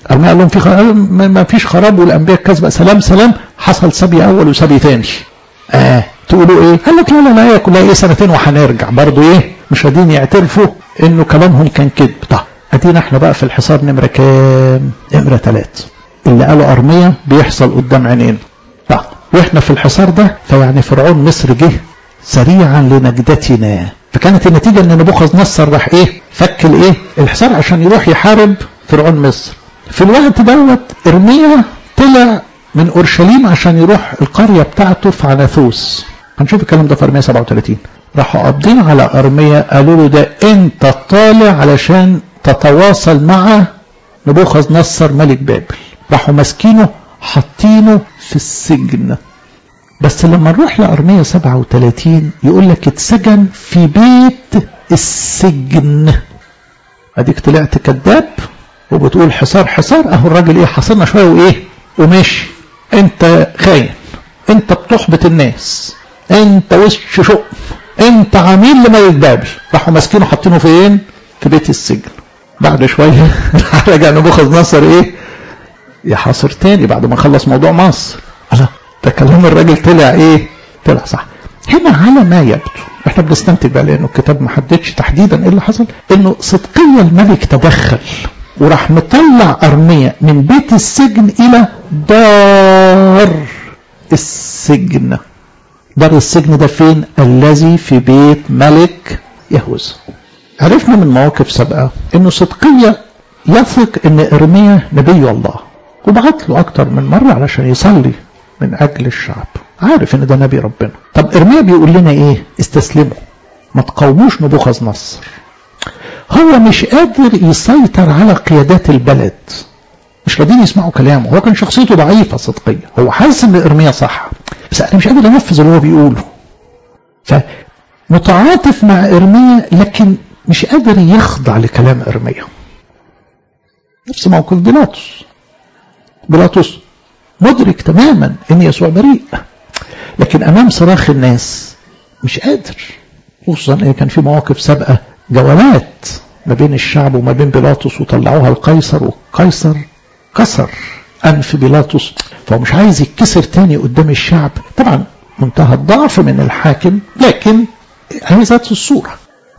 ارميا قال لهم في خراب ما فيش خراب والانبياء كذبه سلام سلام حصل سبي اول وسبي ثاني اه تقولوا ايه قال لك لا لا لا كلها ايه سنتين وهنرجع برضه ايه مش راضيين يعترفوا انه كلامهم كان كذب طب ادينا احنا بقى في الحصار نمره كام نمره ثلاثة اللي قالوا ارميا بيحصل قدام عينينا طب واحنا في الحصار ده فيعني فرعون مصر جه سريعا لنجدتنا فكانت النتيجة ان نبوخذ نصر راح ايه فك الايه الحصار عشان يروح يحارب فرعون مصر في الوقت دوت ارميا طلع من اورشليم عشان يروح القرية بتاعته في عناثوس هنشوف الكلام ده في ارميا 37 راحوا قابضين على ارميا قالوا له ده انت طالع علشان تتواصل مع نبوخذ نصر ملك بابل راحوا ماسكينه حاطينه في السجن بس لما نروح لأرمية 37 يقول لك اتسجن في بيت السجن اديك طلعت كذاب وبتقول حصار حصار اهو الراجل ايه حصلنا شويه وايه وماشي انت خاين انت بتحبط الناس انت وش شؤم انت عميل لملك بابل راحوا ماسكينه حاطينه فين في بيت السجن بعد شويه رجع نبوخذ نصر ايه يحاصر تاني بعد ما خلص موضوع مصر الله ده كلام الراجل طلع ايه طلع صح هنا على ما يبدو احنا بنستنتج بقى لانه الكتاب ما حددش تحديدا ايه اللي حصل انه صدقيا الملك تدخل وراح مطلع ارميا من بيت السجن الى دار السجن دار السجن ده فين الذي في بيت ملك يهوذا عرفنا من مواقف سابقه انه صدقيا يثق ان ارميا نبي الله وبعت له اكتر من مره علشان يصلي من اجل الشعب عارف ان ده نبي ربنا طب ارميا بيقول لنا ايه استسلموا ما تقاوموش نبوخذ نصر هو مش قادر يسيطر على قيادات البلد مش راضيين يسمعوا كلامه هو كان شخصيته ضعيفه صدقيه هو حاسس ان ارميا صح بس انا مش قادر انفذ اللي هو بيقوله فمتعاطف مع ارميا لكن مش قادر يخضع لكلام ارميا نفس موقف بيلاطس بيلاطس مدرك تماما ان يسوع بريء لكن امام صراخ الناس مش قادر خصوصا ان كان في مواقف سابقه جولات ما بين الشعب وما بين بيلاطس وطلعوها القيصر والقيصر كسر انف بيلاطس فهو مش عايز يتكسر تاني قدام الشعب طبعا منتهى الضعف من الحاكم لكن هي ذات الصوره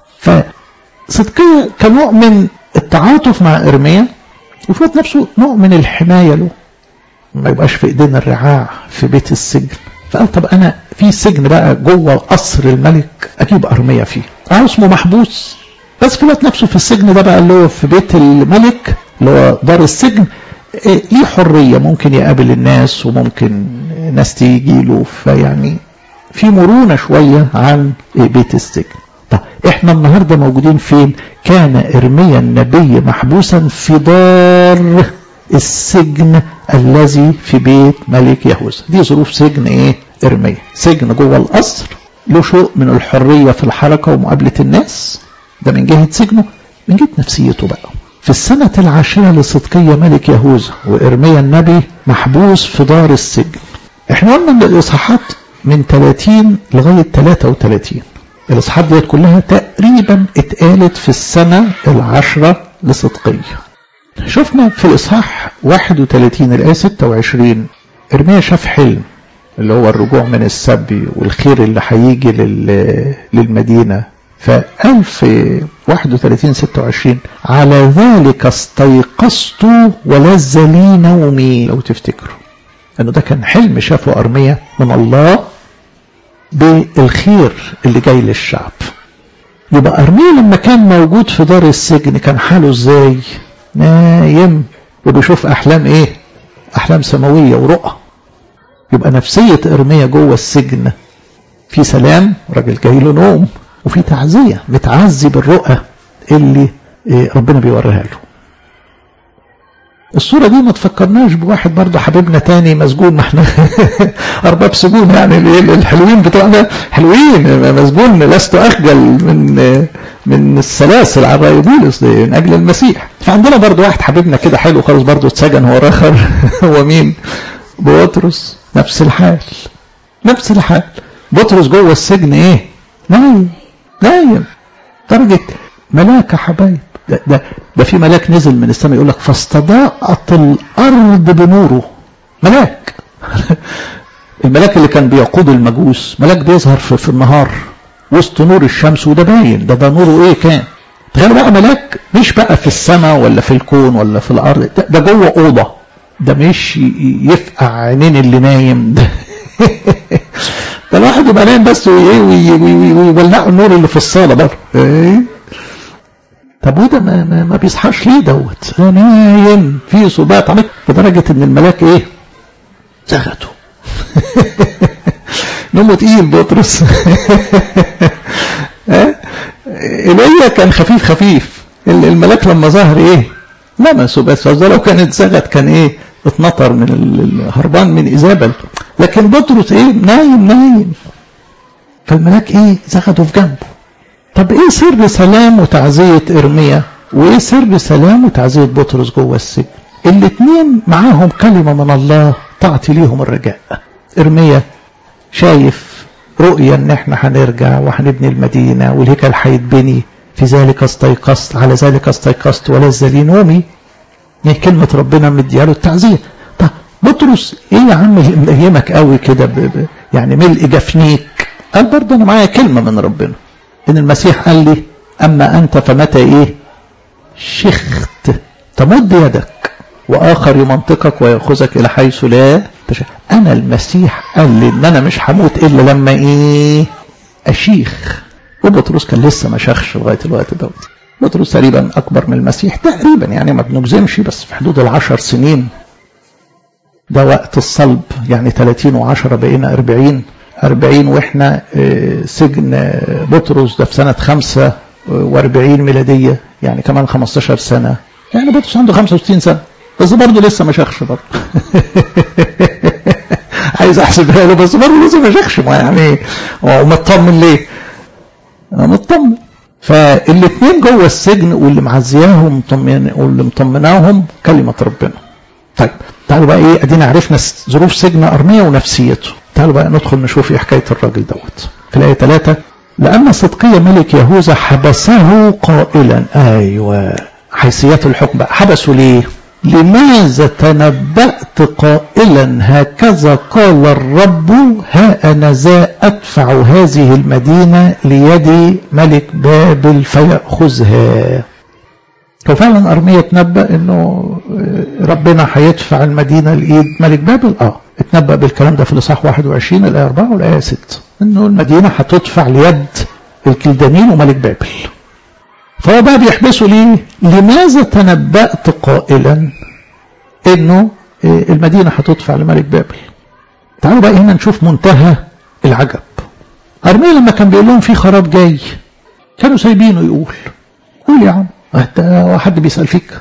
فصدقيه كنوع من التعاطف مع ارميا وفي نفسه نوع من الحمايه له ما يبقاش في ايدينا الرعاع في بيت السجن فقال طب انا في سجن بقى جوه قصر الملك اجيب ارميا فيه اه اسمه محبوس بس في الوقت نفسه في السجن ده بقى اللي هو في بيت الملك اللي هو دار السجن إيه ليه حريه ممكن يقابل الناس وممكن ناس تيجي له فيعني في مرونه شويه عن إيه بيت السجن طب احنا النهارده موجودين فين كان ارميا النبي محبوسا في دار السجن الذي في بيت ملك يهوذا دي ظروف سجن ايه ارميا سجن جوه القصر له شوق من الحريه في الحركه ومقابله الناس ده من جهه سجنه من جهه نفسيته بقى في السنة العاشرة لصدقية ملك يهوذا وإرميا النبي محبوس في دار السجن احنا قلنا ان الإصحاحات من 30 لغاية 33 الإصحاحات ديت كلها تقريبا اتقالت في السنة العاشرة لصدقية شفنا في الإصحاح 31 الآية 26 إرميا شاف حلم اللي هو الرجوع من السبي والخير اللي هيجي للمدينة فقال في 31 26 على ذلك استيقظت ولذ لي نومي لو تفتكروا انه ده كان حلم شافه ارميا من الله بالخير اللي جاي للشعب يبقى ارميا لما كان موجود في دار السجن كان حاله ازاي نايم وبيشوف احلام ايه احلام سماويه ورؤى يبقى نفسيه ارميا جوه السجن في سلام راجل جاي له نوم وفي تعزية متعزي بالرؤى اللي ربنا بيوريها له الصورة دي ما تفكرناش بواحد برضه حبيبنا تاني مسجون ما احنا أرباب سجون يعني الحلوين بتوعنا حلوين مسجون لست أخجل من من السلاسل على رأي بولس من أجل المسيح فعندنا برضه واحد حبيبنا كده حلو خالص برضه اتسجن هو رخر هو مين؟ بطرس نفس الحال نفس الحال بطرس جوه السجن ايه؟ نايم نايم درجة ملاك حبايب ده, ده ده في ملاك نزل من السماء يقول لك فاستضاءت الارض بنوره ملاك الملاك اللي كان بيقود المجوس ملاك بيظهر في, في النهار وسط نور الشمس وده باين ده ده نوره ايه كان تخيل بقى ملاك مش بقى في السماء ولا في الكون ولا في الارض ده, ده جوه اوضه ده مش يفقع عينين اللي نايم ده ده الواحد يبقى نايم بس ويولعوا النور اللي في الصاله بقى ايه طب وده ما, ما, ما بيصحاش ليه دوت نايم في صبات عميق لدرجه ان الملاك ايه زغته نومه تقيل بطرس ايليا كان خفيف خفيف الملاك لما ظهر ايه لمسه بس لو كانت زغت كان ايه اتنطر من الهربان من ايزابل لكن بطرس ايه نايم نايم فالملاك ايه زغده في جنبه طب ايه سر سلام وتعزية ارميا وايه سر سلام وتعزية بطرس جوه السجن الاثنين معاهم كلمة من الله تعطي ليهم الرجاء ارميا شايف رؤية ان احنا هنرجع وهنبني المدينة والهيكل هيتبني في ذلك استيقظت على ذلك استيقظت ولذ لي نومي يعني كلمة ربنا مدياله التعزية طب بطرس ايه يا عم مقيمك قوي كده يعني ملء جفنيك قال برضه انا معايا كلمة من ربنا ان المسيح قال لي اما انت فمتى ايه شخت تمد يدك واخر يمنطقك وياخذك الى حيث لا تشاء انا المسيح قال لي ان انا مش هموت الا لما ايه اشيخ وبطرس كان لسه ما شخش لغايه الوقت دوت بطرس تقريبا اكبر من المسيح تقريبا يعني ما بنجزمش بس في حدود العشر سنين ده وقت الصلب يعني 30 و10 بقينا 40 40 واحنا سجن بطرس ده في سنه 45 ميلاديه يعني كمان 15 سنه يعني بطرس عنده 65 سنه بس برضه لسه ما شخش برضه عايز احسبها له بس برضه لسه ما شخش ما يعني هو مطمن ليه؟ مطمن فالاثنين جوه السجن واللي معزياهم مطمن واللي مطمناهم كلمه ربنا. طيب تعالوا بقى ايه ادينا عرفنا ظروف سجن ارميا ونفسيته. تعالوا بقى ندخل نشوف ايه حكايه الراجل دوت. في الايه 3 لان صدقيه ملك يهوذا حبسه قائلا ايوه حيثيات الحكم بقى حبسه ليه؟ لماذا تنبأت قائلا هكذا قال الرب ها أنا ذا أدفع هذه المدينة ليد ملك بابل فيأخذها وفعلا أرمية تنبأ أنه ربنا هيدفع المدينة لإيد ملك بابل آه اتنبأ بالكلام ده في الإصحاح 21 الآية 4 والآية 6 أنه المدينة هتدفع ليد الكلدانين وملك بابل فهو بقى بيحبسه ليه لماذا تنبأت قائلا انه المدينة هتدفع لملك بابل تعالوا بقى هنا نشوف منتهى العجب أرميا لما كان بيقول لهم في خراب جاي كانوا سايبينه يقول قول يا عم حد بيسأل فيك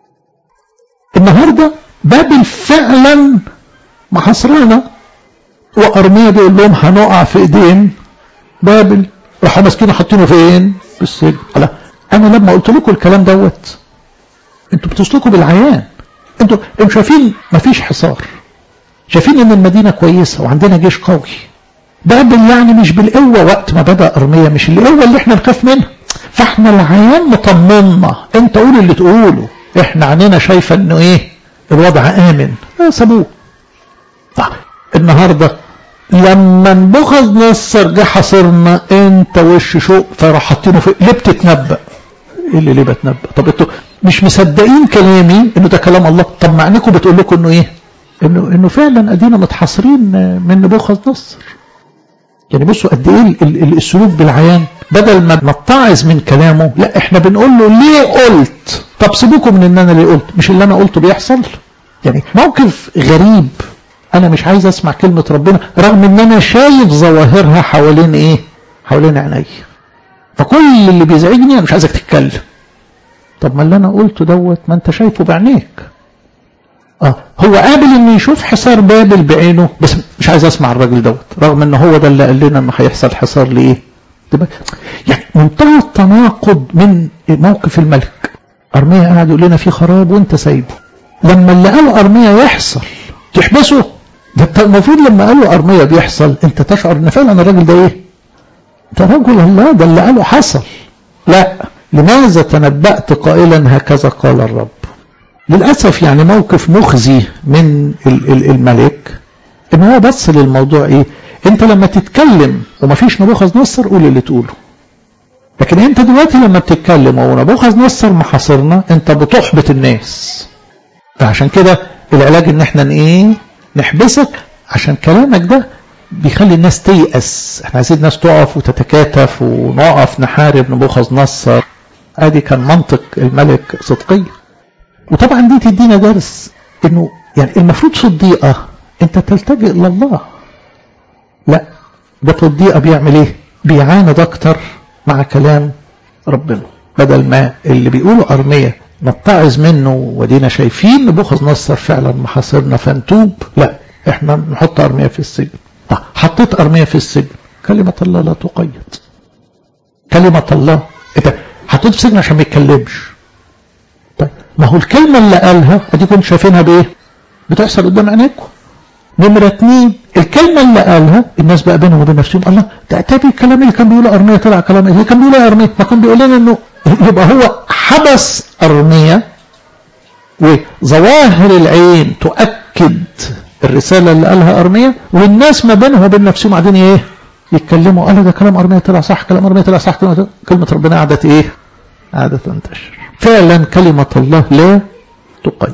النهاردة بابل فعلا محاصرانا وأرميا بيقول لهم هنقع في ايدين بابل راحوا ماسكينه حاطينه فين؟ في السجن انا لما قلت لكم الكلام دوت انتوا بتسلكوا بالعيان انتوا انتوا شايفين مفيش حصار شايفين ان المدينه كويسه وعندنا جيش قوي بابل يعني مش بالقوه وقت ما بدا ارميه مش القوه اللي احنا نخاف منها فاحنا العيان مطمنا انت قول اللي تقوله احنا عينينا شايفه انه ايه الوضع امن اه سابوه النهارده لما نبوخذ نصر جه حاصرنا انت وش شوق فراح حاطينه في ليه بتتنبأ ايه اللي ليه بتنبأ طب انتوا مش مصدقين كلامي انه ده كلام الله طب مع انكم بتقول لكم انه ايه انه انه فعلا ادينا متحاصرين من نبوخذ نصر يعني بصوا قد ايه السلوك بالعيان بدل ما نتعظ من كلامه لا احنا بنقول له ليه قلت طب سيبوكم من ان انا ليه قلت مش اللي انا قلته بيحصل يعني موقف غريب انا مش عايز اسمع كلمة ربنا رغم ان انا شايف ظواهرها حوالين ايه حوالين عيني فكل اللي بيزعجني انا مش عايزك تتكلم طب ما اللي انا قلته دوت ما انت شايفه بعينيك اه هو قابل انه يشوف حصار بابل بعينه بس مش عايز اسمع الراجل دوت رغم ان هو ده اللي قال لنا انه هيحصل حصار لايه يعني منتهى التناقض من موقف الملك ارميا قاعد يقول لنا في خراب وانت سايبه لما اللي قاله ارميا يحصل تحبسه ده انت المفروض لما قالوا ارميا بيحصل انت تشعر ان فعلا الراجل ده ايه ده رجل الله ده اللي قاله حصل لا لماذا تنبأت قائلا هكذا قال الرب للأسف يعني موقف مخزي من الملك ان هو بص للموضوع ايه انت لما تتكلم ومفيش نبوخذ نصر قول اللي تقوله لكن انت دلوقتي لما بتتكلم ونبوخذ نصر محاصرنا انت بتحبط الناس فعشان كده العلاج ان احنا ايه نحبسك عشان كلامك ده بيخلي الناس تيأس احنا عايزين الناس تقف وتتكاتف ونقف نحارب نبوخذ نصر ادي كان منطق الملك صدقي وطبعا دي تدينا درس انه يعني المفروض في الضيقه انت تلتجئ الى الله لا ده في الضيقه بيعمل ايه بيعاند اكتر مع كلام ربنا بدل ما اللي بيقولوا ارميه نتعظ منه ودينا شايفين نبوخذ نصر فعلا محاصرنا فنتوب لا احنا نحط ارميه في السجن طيب حطيت ارميه في السجن كلمه الله لا تقيد كلمه الله انت حطيت في السجن عشان ما يتكلمش طيب ما هو الكلمه اللي قالها ادي كنت شايفينها بايه بتحصل قدام عينيكم نمرة اتنين الكلمة اللي قالها الناس بقى بينهم وبين نفسهم الله ده تابي الكلام اللي كان بيقوله أرمية طلع كلام ايه كان بيقوله أرمية ما كان بيقول لنا انه يبقى هو حبس أرمية وظواهر العين تؤكد الرسالة اللي قالها أرمية والناس ما بينهم وبين نفسهم قاعدين ايه يتكلموا قالوا ده كلام أرمية طلع صح كلام أرمية طلع صح كلمة ربنا قعدت ايه قعدت تنتشر فعلا كلمة الله لا تقيد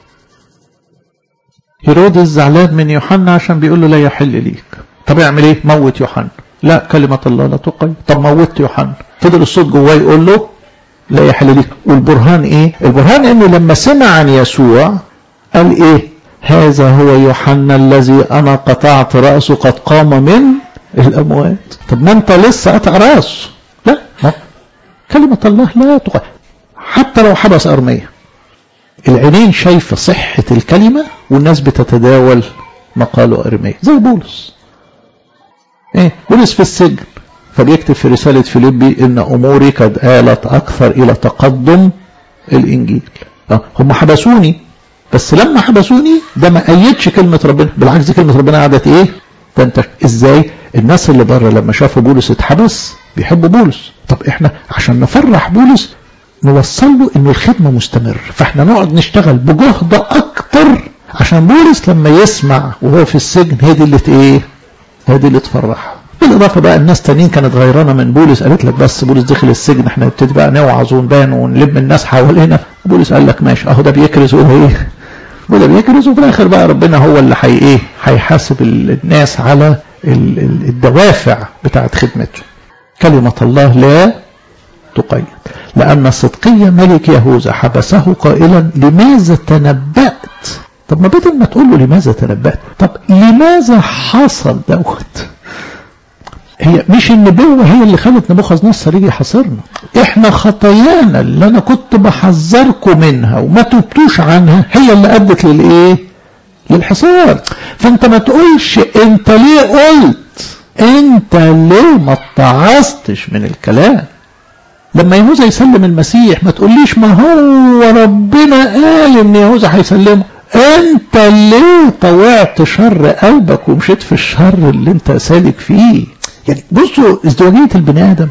هيرودس زعلان من يوحنا عشان بيقول له لا يحل ليك طب اعمل ايه موت يوحنا لا كلمة الله لا تقيد طب موت يوحنا فضل الصوت جواه يقول له لا يحل ليك والبرهان ايه البرهان انه لما سمع عن يسوع قال ايه هذا هو يوحنا الذي انا قطعت رأسه قد قام من الاموات طب ما انت لسه قطع رأسه لا ما. كلمة الله لا تقيد حتى لو حبس أرمية العينين شايفة صحة الكلمة والناس بتتداول ما قالوا أرمية زي بولس ايه بولس في السجن فبيكتب في رسالة فيليبي ان اموري قد آلت اكثر الى تقدم الانجيل اه هم حبسوني بس لما حبسوني ده ما ايدش كلمة ربنا بالعكس دي كلمة ربنا قعدت ايه ده انت ازاي الناس اللي بره لما شافوا بولس اتحبس بيحبوا بولس طب احنا عشان نفرح بولس نوصل له ان الخدمه مستمر فاحنا نقعد نشتغل بجهد اكتر عشان بولس لما يسمع وهو في السجن هي دي اللي ايه هي دي اللي تفرحه بالاضافه بقى الناس تانيين كانت غيرانه من بولس قالت لك بس بولس دخل السجن احنا نبتدي بقى نوعظ ونبان ونلم الناس حوالينا بولس قال لك ماشي اهو ده بيكرز وده ايه وده بيكرز وفي الاخر بقى ربنا هو اللي حي ايه هيحاسب الناس على الدوافع بتاعت خدمته كلمه الله لا تقيد لأن صدقية ملك يهوذا حبسه قائلا لماذا تنبأت طب ما بدل ما تقول له لماذا تنبأت طب لماذا حصل دوت هي مش النبوة هي اللي خلت نبوخذ نصر يجي يحاصرنا احنا خطايانا اللي انا كنت بحذركم منها وما تبتوش عنها هي اللي ادت للايه للحصار فانت ما تقولش انت ليه قلت انت ليه ما اتعظتش من الكلام لما يهوذا يسلم المسيح ما تقوليش ما هو ربنا قال ان يهوذا هيسلمه انت ليه طوعت شر قلبك ومشيت في الشر اللي انت سالك فيه يعني بصوا ازدواجية البني ادم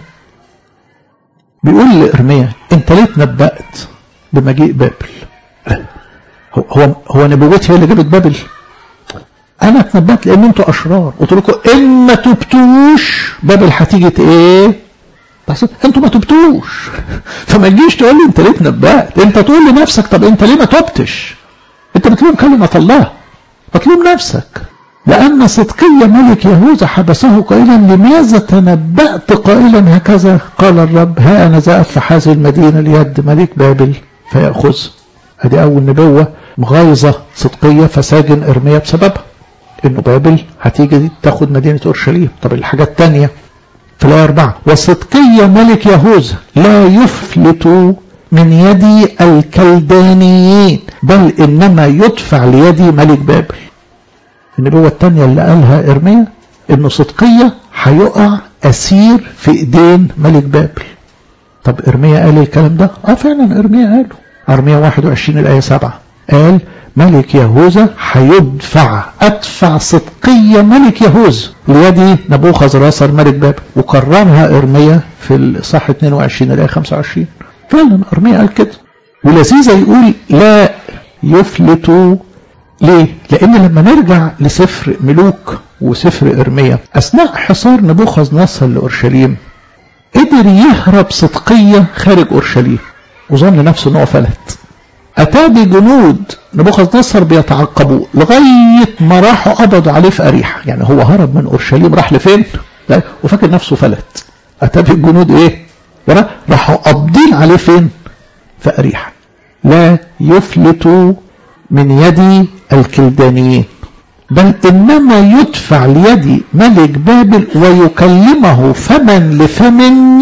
بيقول لارميا انت ليه تنبأت بمجيء بابل هو هو نبوتي هي اللي جابت بابل انا اتنبأت لان انتوا اشرار قلت لكم ان ما تبتوش بابل هتيجي ايه بس انتوا ما تبتوش فما تجيش تقول لي انت ليه تنبأت انت تقول لنفسك طب انت ليه ما تبتش انت بتلوم كلمة الله بتلوم نفسك لأن صدقية ملك يهوذا حبسه قائلا لماذا تنبأت قائلا هكذا قال الرب ها أنا ذا أفتح هذه المدينة ليد ملك بابل فيأخذ ادي أول نبوة مغايظة صدقية فساجن إرميا بسببها إنه بابل هتيجي تاخد مدينة أورشليم طب الحاجات الثانية في الآية أربعة وصدقية ملك يهوذا لا يفلت من يد الكلدانيين بل إنما يدفع ليد ملك بابل النبوة الثانية اللي قالها إرميا إنه صدقية هيقع أسير في إيدين ملك بابل طب إرميا قال الكلام ده؟ آه فعلا إرميا قاله إرميا 21 الآية 7 قال ملك يهوذا هيدفع ادفع صدقية ملك يهوذا ليد نبوخذ راسر ملك بابل وكررها ارميا في الاصحاح 22 الايه 25 فعلا ارميا قال كده ولذيذة يقول لا يفلت ليه؟ لأن لما نرجع لسفر ملوك وسفر إرميا أثناء حصار نبوخذ نصر لأورشليم قدر يهرب صدقية خارج أورشليم وظن نفسه أنه فلت أتى بجنود نبوخذ نصر بيتعقبوه لغاية ما راحوا قبضوا عليه في أريحة يعني هو هرب من أورشليم راح لفين؟ لا وفاكر نفسه فلت أتى بالجنود إيه؟ راحوا قابضين عليه فين؟ في أريحة لا يفلت من يد الكلدانيين بل إنما يدفع ليد ملك بابل ويكلمه فما لفم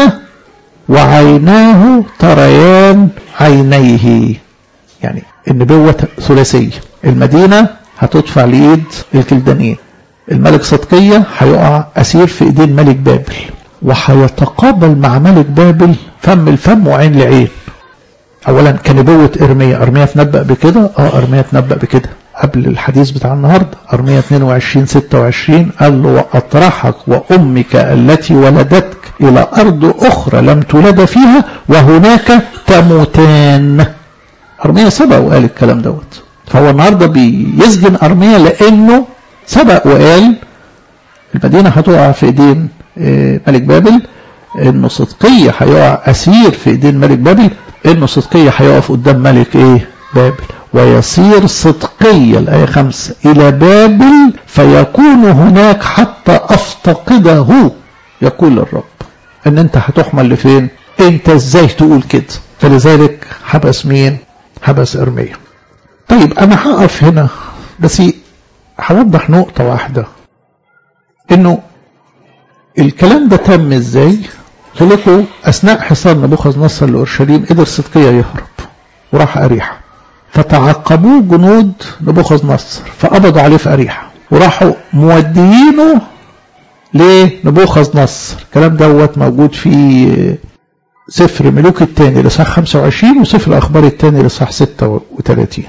وعيناه تريان عينيه يعني النبوة ثلاثية المدينة هتدفع ليد الكلدانيين الملك صدقية هيقع أسير في إيدين ملك بابل وهيتقابل مع ملك بابل فم الفم وعين لعين اولا كنبوة ارميا ارميا تنبأ بكده اه ارميا تنبأ بكده قبل الحديث بتاع النهاردة ارميا 22 26 قال له واطرحك وامك التي ولدتك الى ارض اخرى لم تولد فيها وهناك تموتان ارميا سبق وقال الكلام دوت فهو النهارده بيسجن ارميا لانه سبق وقال المدينة هتقع في ايدين ملك بابل انه صدقية هيقع اسير في ايدين ملك بابل انه صدقية هيقف قدام ملك ايه بابل ويصير صدقية الآية خمسة إلى بابل فيكون هناك حتى أفتقده يقول الرب ان انت هتحمل لفين انت ازاي تقول كده فلذلك حبس مين حبس ارميا طيب انا هقف هنا بس هوضح نقطة واحدة انه الكلام ده تم ازاي خلقوا اثناء حصار نبوخذ نصر لاورشليم قدر صدقية يهرب وراح اريحة فتعقبوه جنود نبوخذ نصر فقبضوا عليه في اريحة وراحوا موديينه لنبوخذ نصر الكلام دوت موجود في سفر ملوك الثاني لصح 25 وسفر الاخبار الثاني لصح 36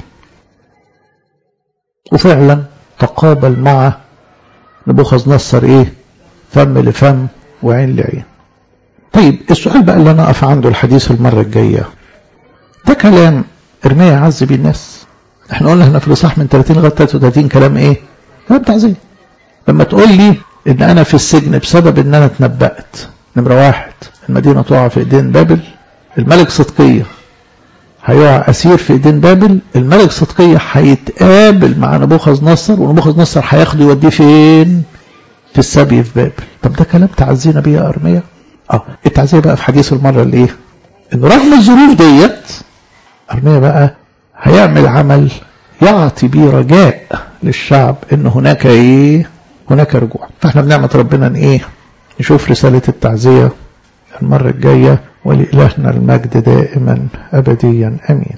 وفعلا تقابل مع نبوخذ نصر ايه فم لفم وعين لعين طيب السؤال بقى اللي انا اقف عنده الحديث المرة الجاية ده كلام ارميا يعذب بيه الناس احنا قلنا هنا في الاصحاح من 30 لغايه 33 كلام ايه كلام تعذيب لما تقول لي ان انا في السجن بسبب ان انا اتنبأت نمرة واحد المدينة تقع في ايدين بابل الملك صدقية هيقع اسير في ايدين بابل الملك صدقية هيتقابل مع نبوخذ نصر ونبوخذ نصر هياخده يوديه فين في السبي في بابل طب ده كلام تعزينا بيه يا ارميا اه التعزية بقى في حديث المرة اللي ايه ان رغم الظروف ديت ارميا بقى هيعمل عمل يعطي بيه رجاء للشعب ان هناك ايه هناك رجوع فاحنا بنعمة ربنا ان ايه نشوف رسالة التعزية المرة الجاية ولإلهنا المجد دائما أبديا أمين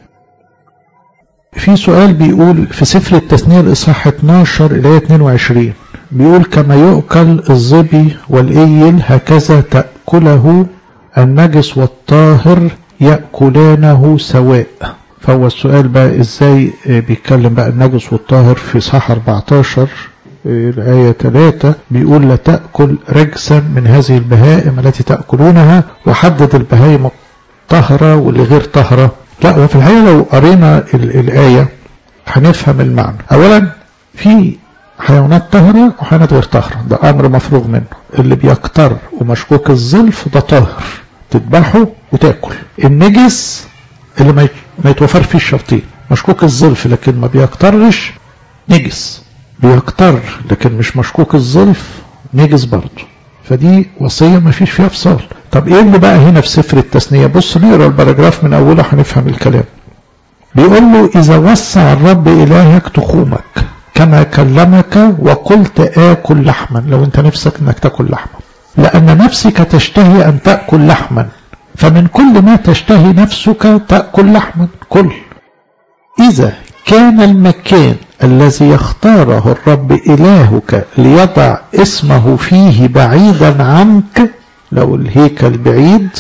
في سؤال بيقول في سفر التثنية الإصحاح 12 إلى 22 بيقول كما يؤكل الظبي والإيل هكذا تأكله النجس والطاهر يأكلانه سواء فهو السؤال بقى ازاي بيتكلم بقى النجس والطاهر في صح 14 الآية 3 بيقول لا تأكل رجسا من هذه البهائم التي تأكلونها وحدد البهائم طهرة واللي غير طهرة لا وفي الحقيقة لو قرينا الآية هنفهم المعنى أولا في حيوانات طاهرة وحيوانات غير طاهرة ده أمر مفروغ منه اللي بيكتر ومشكوك الظلف ده طاهر تذبحه وتاكل النجس اللي ما يتوفر فيه الشرطين مشكوك الظلف لكن ما بيكترش نجس بيكتر لكن مش مشكوك الظلف نجس برضه فدي وصية ما فيش فيها فصال طب ايه اللي بقى هنا في سفر التثنية بص نقرا البراجراف من اوله هنفهم الكلام بيقول له اذا وسع الرب الهك تخومك كما كلمك وقلت آكل لحما لو انت نفسك انك تاكل لحما لأن نفسك تشتهي أن تأكل لحما فمن كل ما تشتهي نفسك تأكل لحما كل إذا كان المكان الذي يختاره الرب إلهك ليضع اسمه فيه بعيدا عنك لو الهيكل بعيد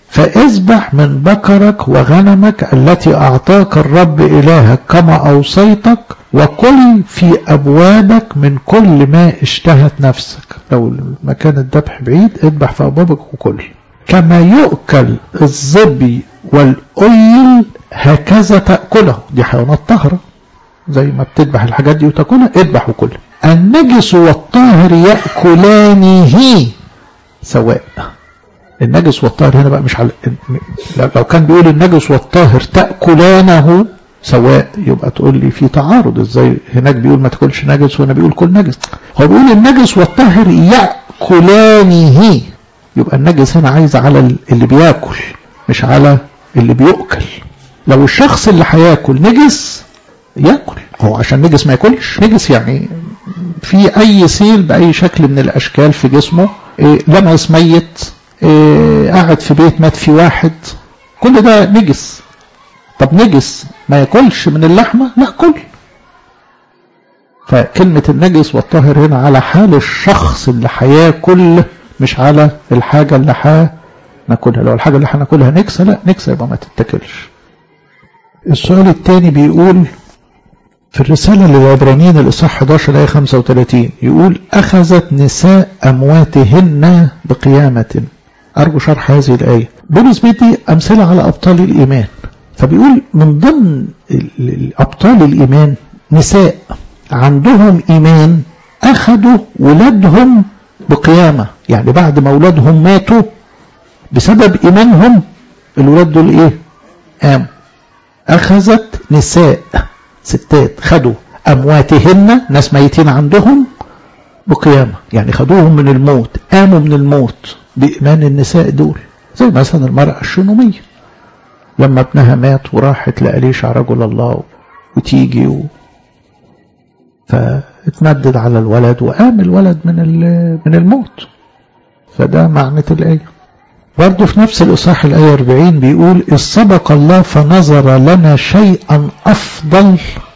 فاذبح من بكرك وغنمك التي أعطاك الرب إلهك كما أوصيتك وكل في أبوابك من كل ما اشتهت نفسك لو مكان الذبح بعيد اذبح في أبوابك وكل كما يؤكل الظبي والأيل هكذا تأكله دي حيوانات طاهرة زي ما بتذبح الحاجات دي وتاكلها اذبح وكل النجس والطاهر يأكلانه سواء النجس والطاهر هنا بقى مش على لو كان بيقول النجس والطاهر تأكلانه سواء يبقى تقول لي في تعارض ازاي هناك بيقول ما تاكلش نجس وهنا بيقول كل نجس هو بيقول النجس والطاهر يأكلانه يبقى النجس هنا عايز على اللي بياكل مش على اللي بيؤكل لو الشخص اللي هياكل نجس ياكل هو عشان نجس ما ياكلش نجس يعني في اي سيل باي شكل من الاشكال في جسمه إيه لمس ميت إيه قاعد في بيت مات في واحد كل ده نجس طب نجس ما ياكلش من اللحمه لا كل فكلمة النجس والطاهر هنا على حال الشخص اللي هياكل مش على الحاجة اللي هناكلها لو الحاجة اللي هناكلها نكسة لا نكسة يبقى ما تتاكلش السؤال الثاني بيقول في الرسالة للعبرانيين الإصحاح 11 آية 35 يقول أخذت نساء أمواتهن بقيامة أرجو شرح هذه الآية بولس بيدي أمثلة على أبطال الإيمان فبيقول من ضمن أبطال الإيمان نساء عندهم إيمان أخذوا ولادهم بقيامة يعني بعد ما أولادهم ماتوا بسبب إيمانهم الولاد دول إيه قاموا أخذت نساء ستات خدوا أمواتهن ناس ميتين عندهم بقيامة يعني خدوهم من الموت قاموا من الموت بإيمان النساء دول زي مثلا المرأة الشنومية لما ابنها مات وراحت لأليشع رجل الله وتيجي و... فاتمدد على الولد وقام الولد من من الموت فده معنى الآية برضه في نفس الإصحاح الآية 40 بيقول إذ سبق الله فنظر لنا شيئا أفضل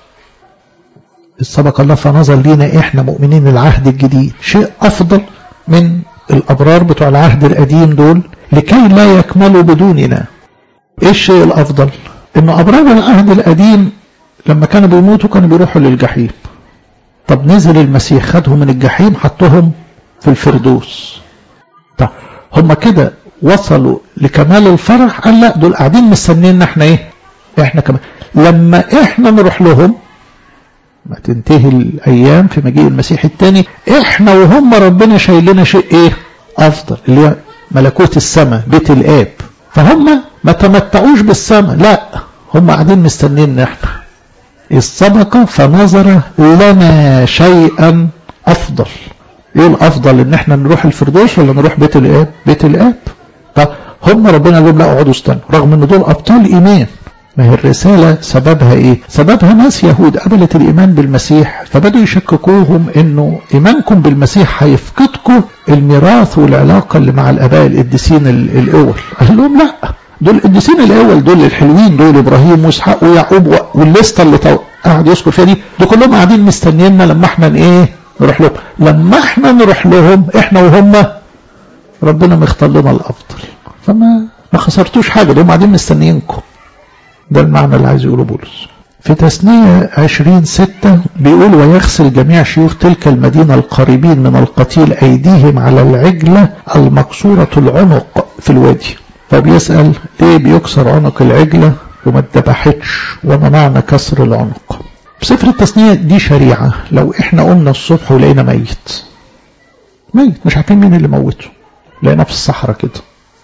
إذ سبق الله فنظر لنا إحنا مؤمنين العهد الجديد شيء أفضل من الأبرار بتوع العهد القديم دول لكي لا يكملوا بدوننا إيه الشيء الأفضل إن أبرار العهد القديم لما كانوا بيموتوا كانوا بيروحوا للجحيم طب نزل المسيح خدهم من الجحيم حطهم في الفردوس طب هم كده وصلوا لكمال الفرح قال لا دول قاعدين مستنيين احنا ايه احنا كمان لما احنا نروح لهم ما تنتهي الايام في مجيء المسيح الثاني احنا وهم ربنا شايل لنا شيء ايه افضل اللي هو ملكوت السماء بيت الاب فهم ما تمتعوش بالسماء لا هم قاعدين مستنيين احنا السبق فنظر لنا شيئا افضل ايه الافضل ان احنا نروح الفردوس ولا نروح بيت الاب بيت الاب طب هم ربنا قال لهم لا اقعدوا استنوا رغم ان دول ابطال ايمان ما هي الرسالة سببها ايه سببها ناس يهود قبلت الايمان بالمسيح فبدوا يشككوهم انه ايمانكم بالمسيح هيفقدكم الميراث والعلاقة اللي مع الاباء القديسين الاول قال لهم لا دول القديسين الاول دول الحلوين دول ابراهيم واسحاق ويعقوب والليسته اللي قاعد يذكر فيها دي دول كلهم قاعدين مستنيينا لما احنا ايه نروح لهم لما احنا نروح لهم احنا وهم ربنا مختار لنا الافضل فما ما خسرتوش حاجه دول قاعدين مستنيينكم ده المعنى اللي عايز يقوله بولس في تثنية عشرين ستة بيقول ويغسل جميع شيوخ تلك المدينة القريبين من القتيل أيديهم على العجلة المكسورة العنق في الوادي فبيسأل ليه بيكسر عنق العجلة وما اتذبحتش وما معنى كسر العنق في سفر التثنية دي شريعة لو احنا قمنا الصبح ولقينا ميت ميت مش عارفين مين اللي موته لقينا في الصحراء كده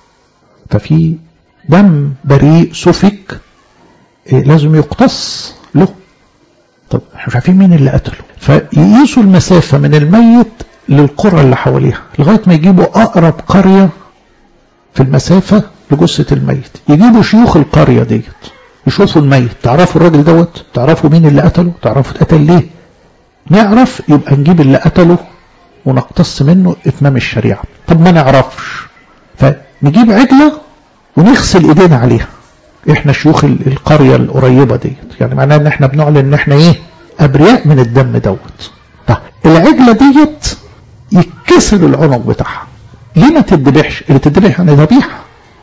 ففي دم بريء سفك إيه لازم يقتص له طب احنا مش عارفين مين اللي قتله فيقيسوا المسافة من الميت للقرى اللي حواليها لغاية ما يجيبوا أقرب قرية في المسافة لجثة الميت يجيبوا شيوخ القرية ديت يشوفوا الميت تعرفوا الراجل دوت تعرفوا مين اللي قتله تعرفوا اتقتل ليه نعرف يبقى نجيب اللي قتله ونقتص منه اتمام الشريعة طب ما نعرفش فنجيب عجلة ونغسل ايدينا عليها احنا شيوخ القرية القريبة ديت يعني معناه ان احنا بنعلن ان احنا ايه ابرياء من الدم دوت طب العجلة ديت يتكسر العنق بتاعها ليه ما تدبحش اللي تدبح يعني ذبيحة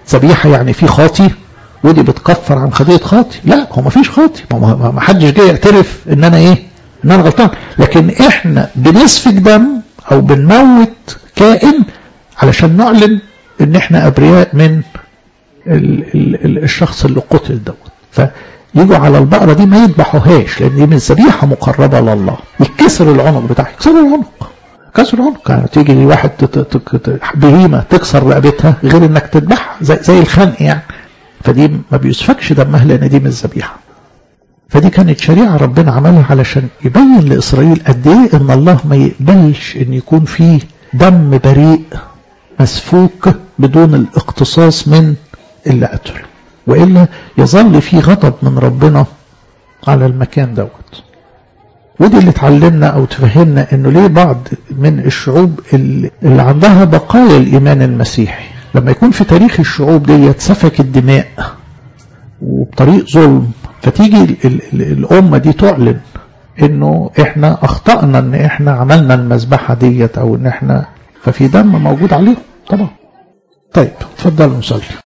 ذبيحة يعني في خاطي ودي بتكفر عن خطية خاطي لا هو ما فيش خاطي ما حدش جاي يعترف ان انا ايه ان انا غلطان لكن احنا بنسفك دم او بنموت كائن علشان نعلن ان احنا ابرياء من ال ال الشخص اللي قتل دوت فيجوا على البقرة دي ما يذبحوهاش لان دي من ذبيحة مقربة لله يكسر العنق بتاعها يكسر العنق كسر العنق يعني تيجي لي واحد بهيمة تكسر رقبتها غير انك تذبحها زي, زي الخنق يعني فدي ما بيسفكش دمها لان دي من الذبيحة فدي كانت شريعة ربنا عملها علشان يبين لإسرائيل قد إيه إن الله ما يقبلش إن يكون فيه دم بريء مسفوك بدون الاقتصاص من اللي قتل وإلا يظل في غضب من ربنا على المكان دوت ودي اللي اتعلمنا أو تفهمنا إنه ليه بعض من الشعوب اللي, اللي عندها بقايا الإيمان المسيحي لما يكون في تاريخ الشعوب دي سفك الدماء وبطريق ظلم فتيجي ال ال ال الأمة دي تعلن إنه إحنا أخطأنا إن إحنا عملنا المذبحة ديت أو إن إحنا ففي دم موجود عليهم طبعا طيب اتفضلوا نصلي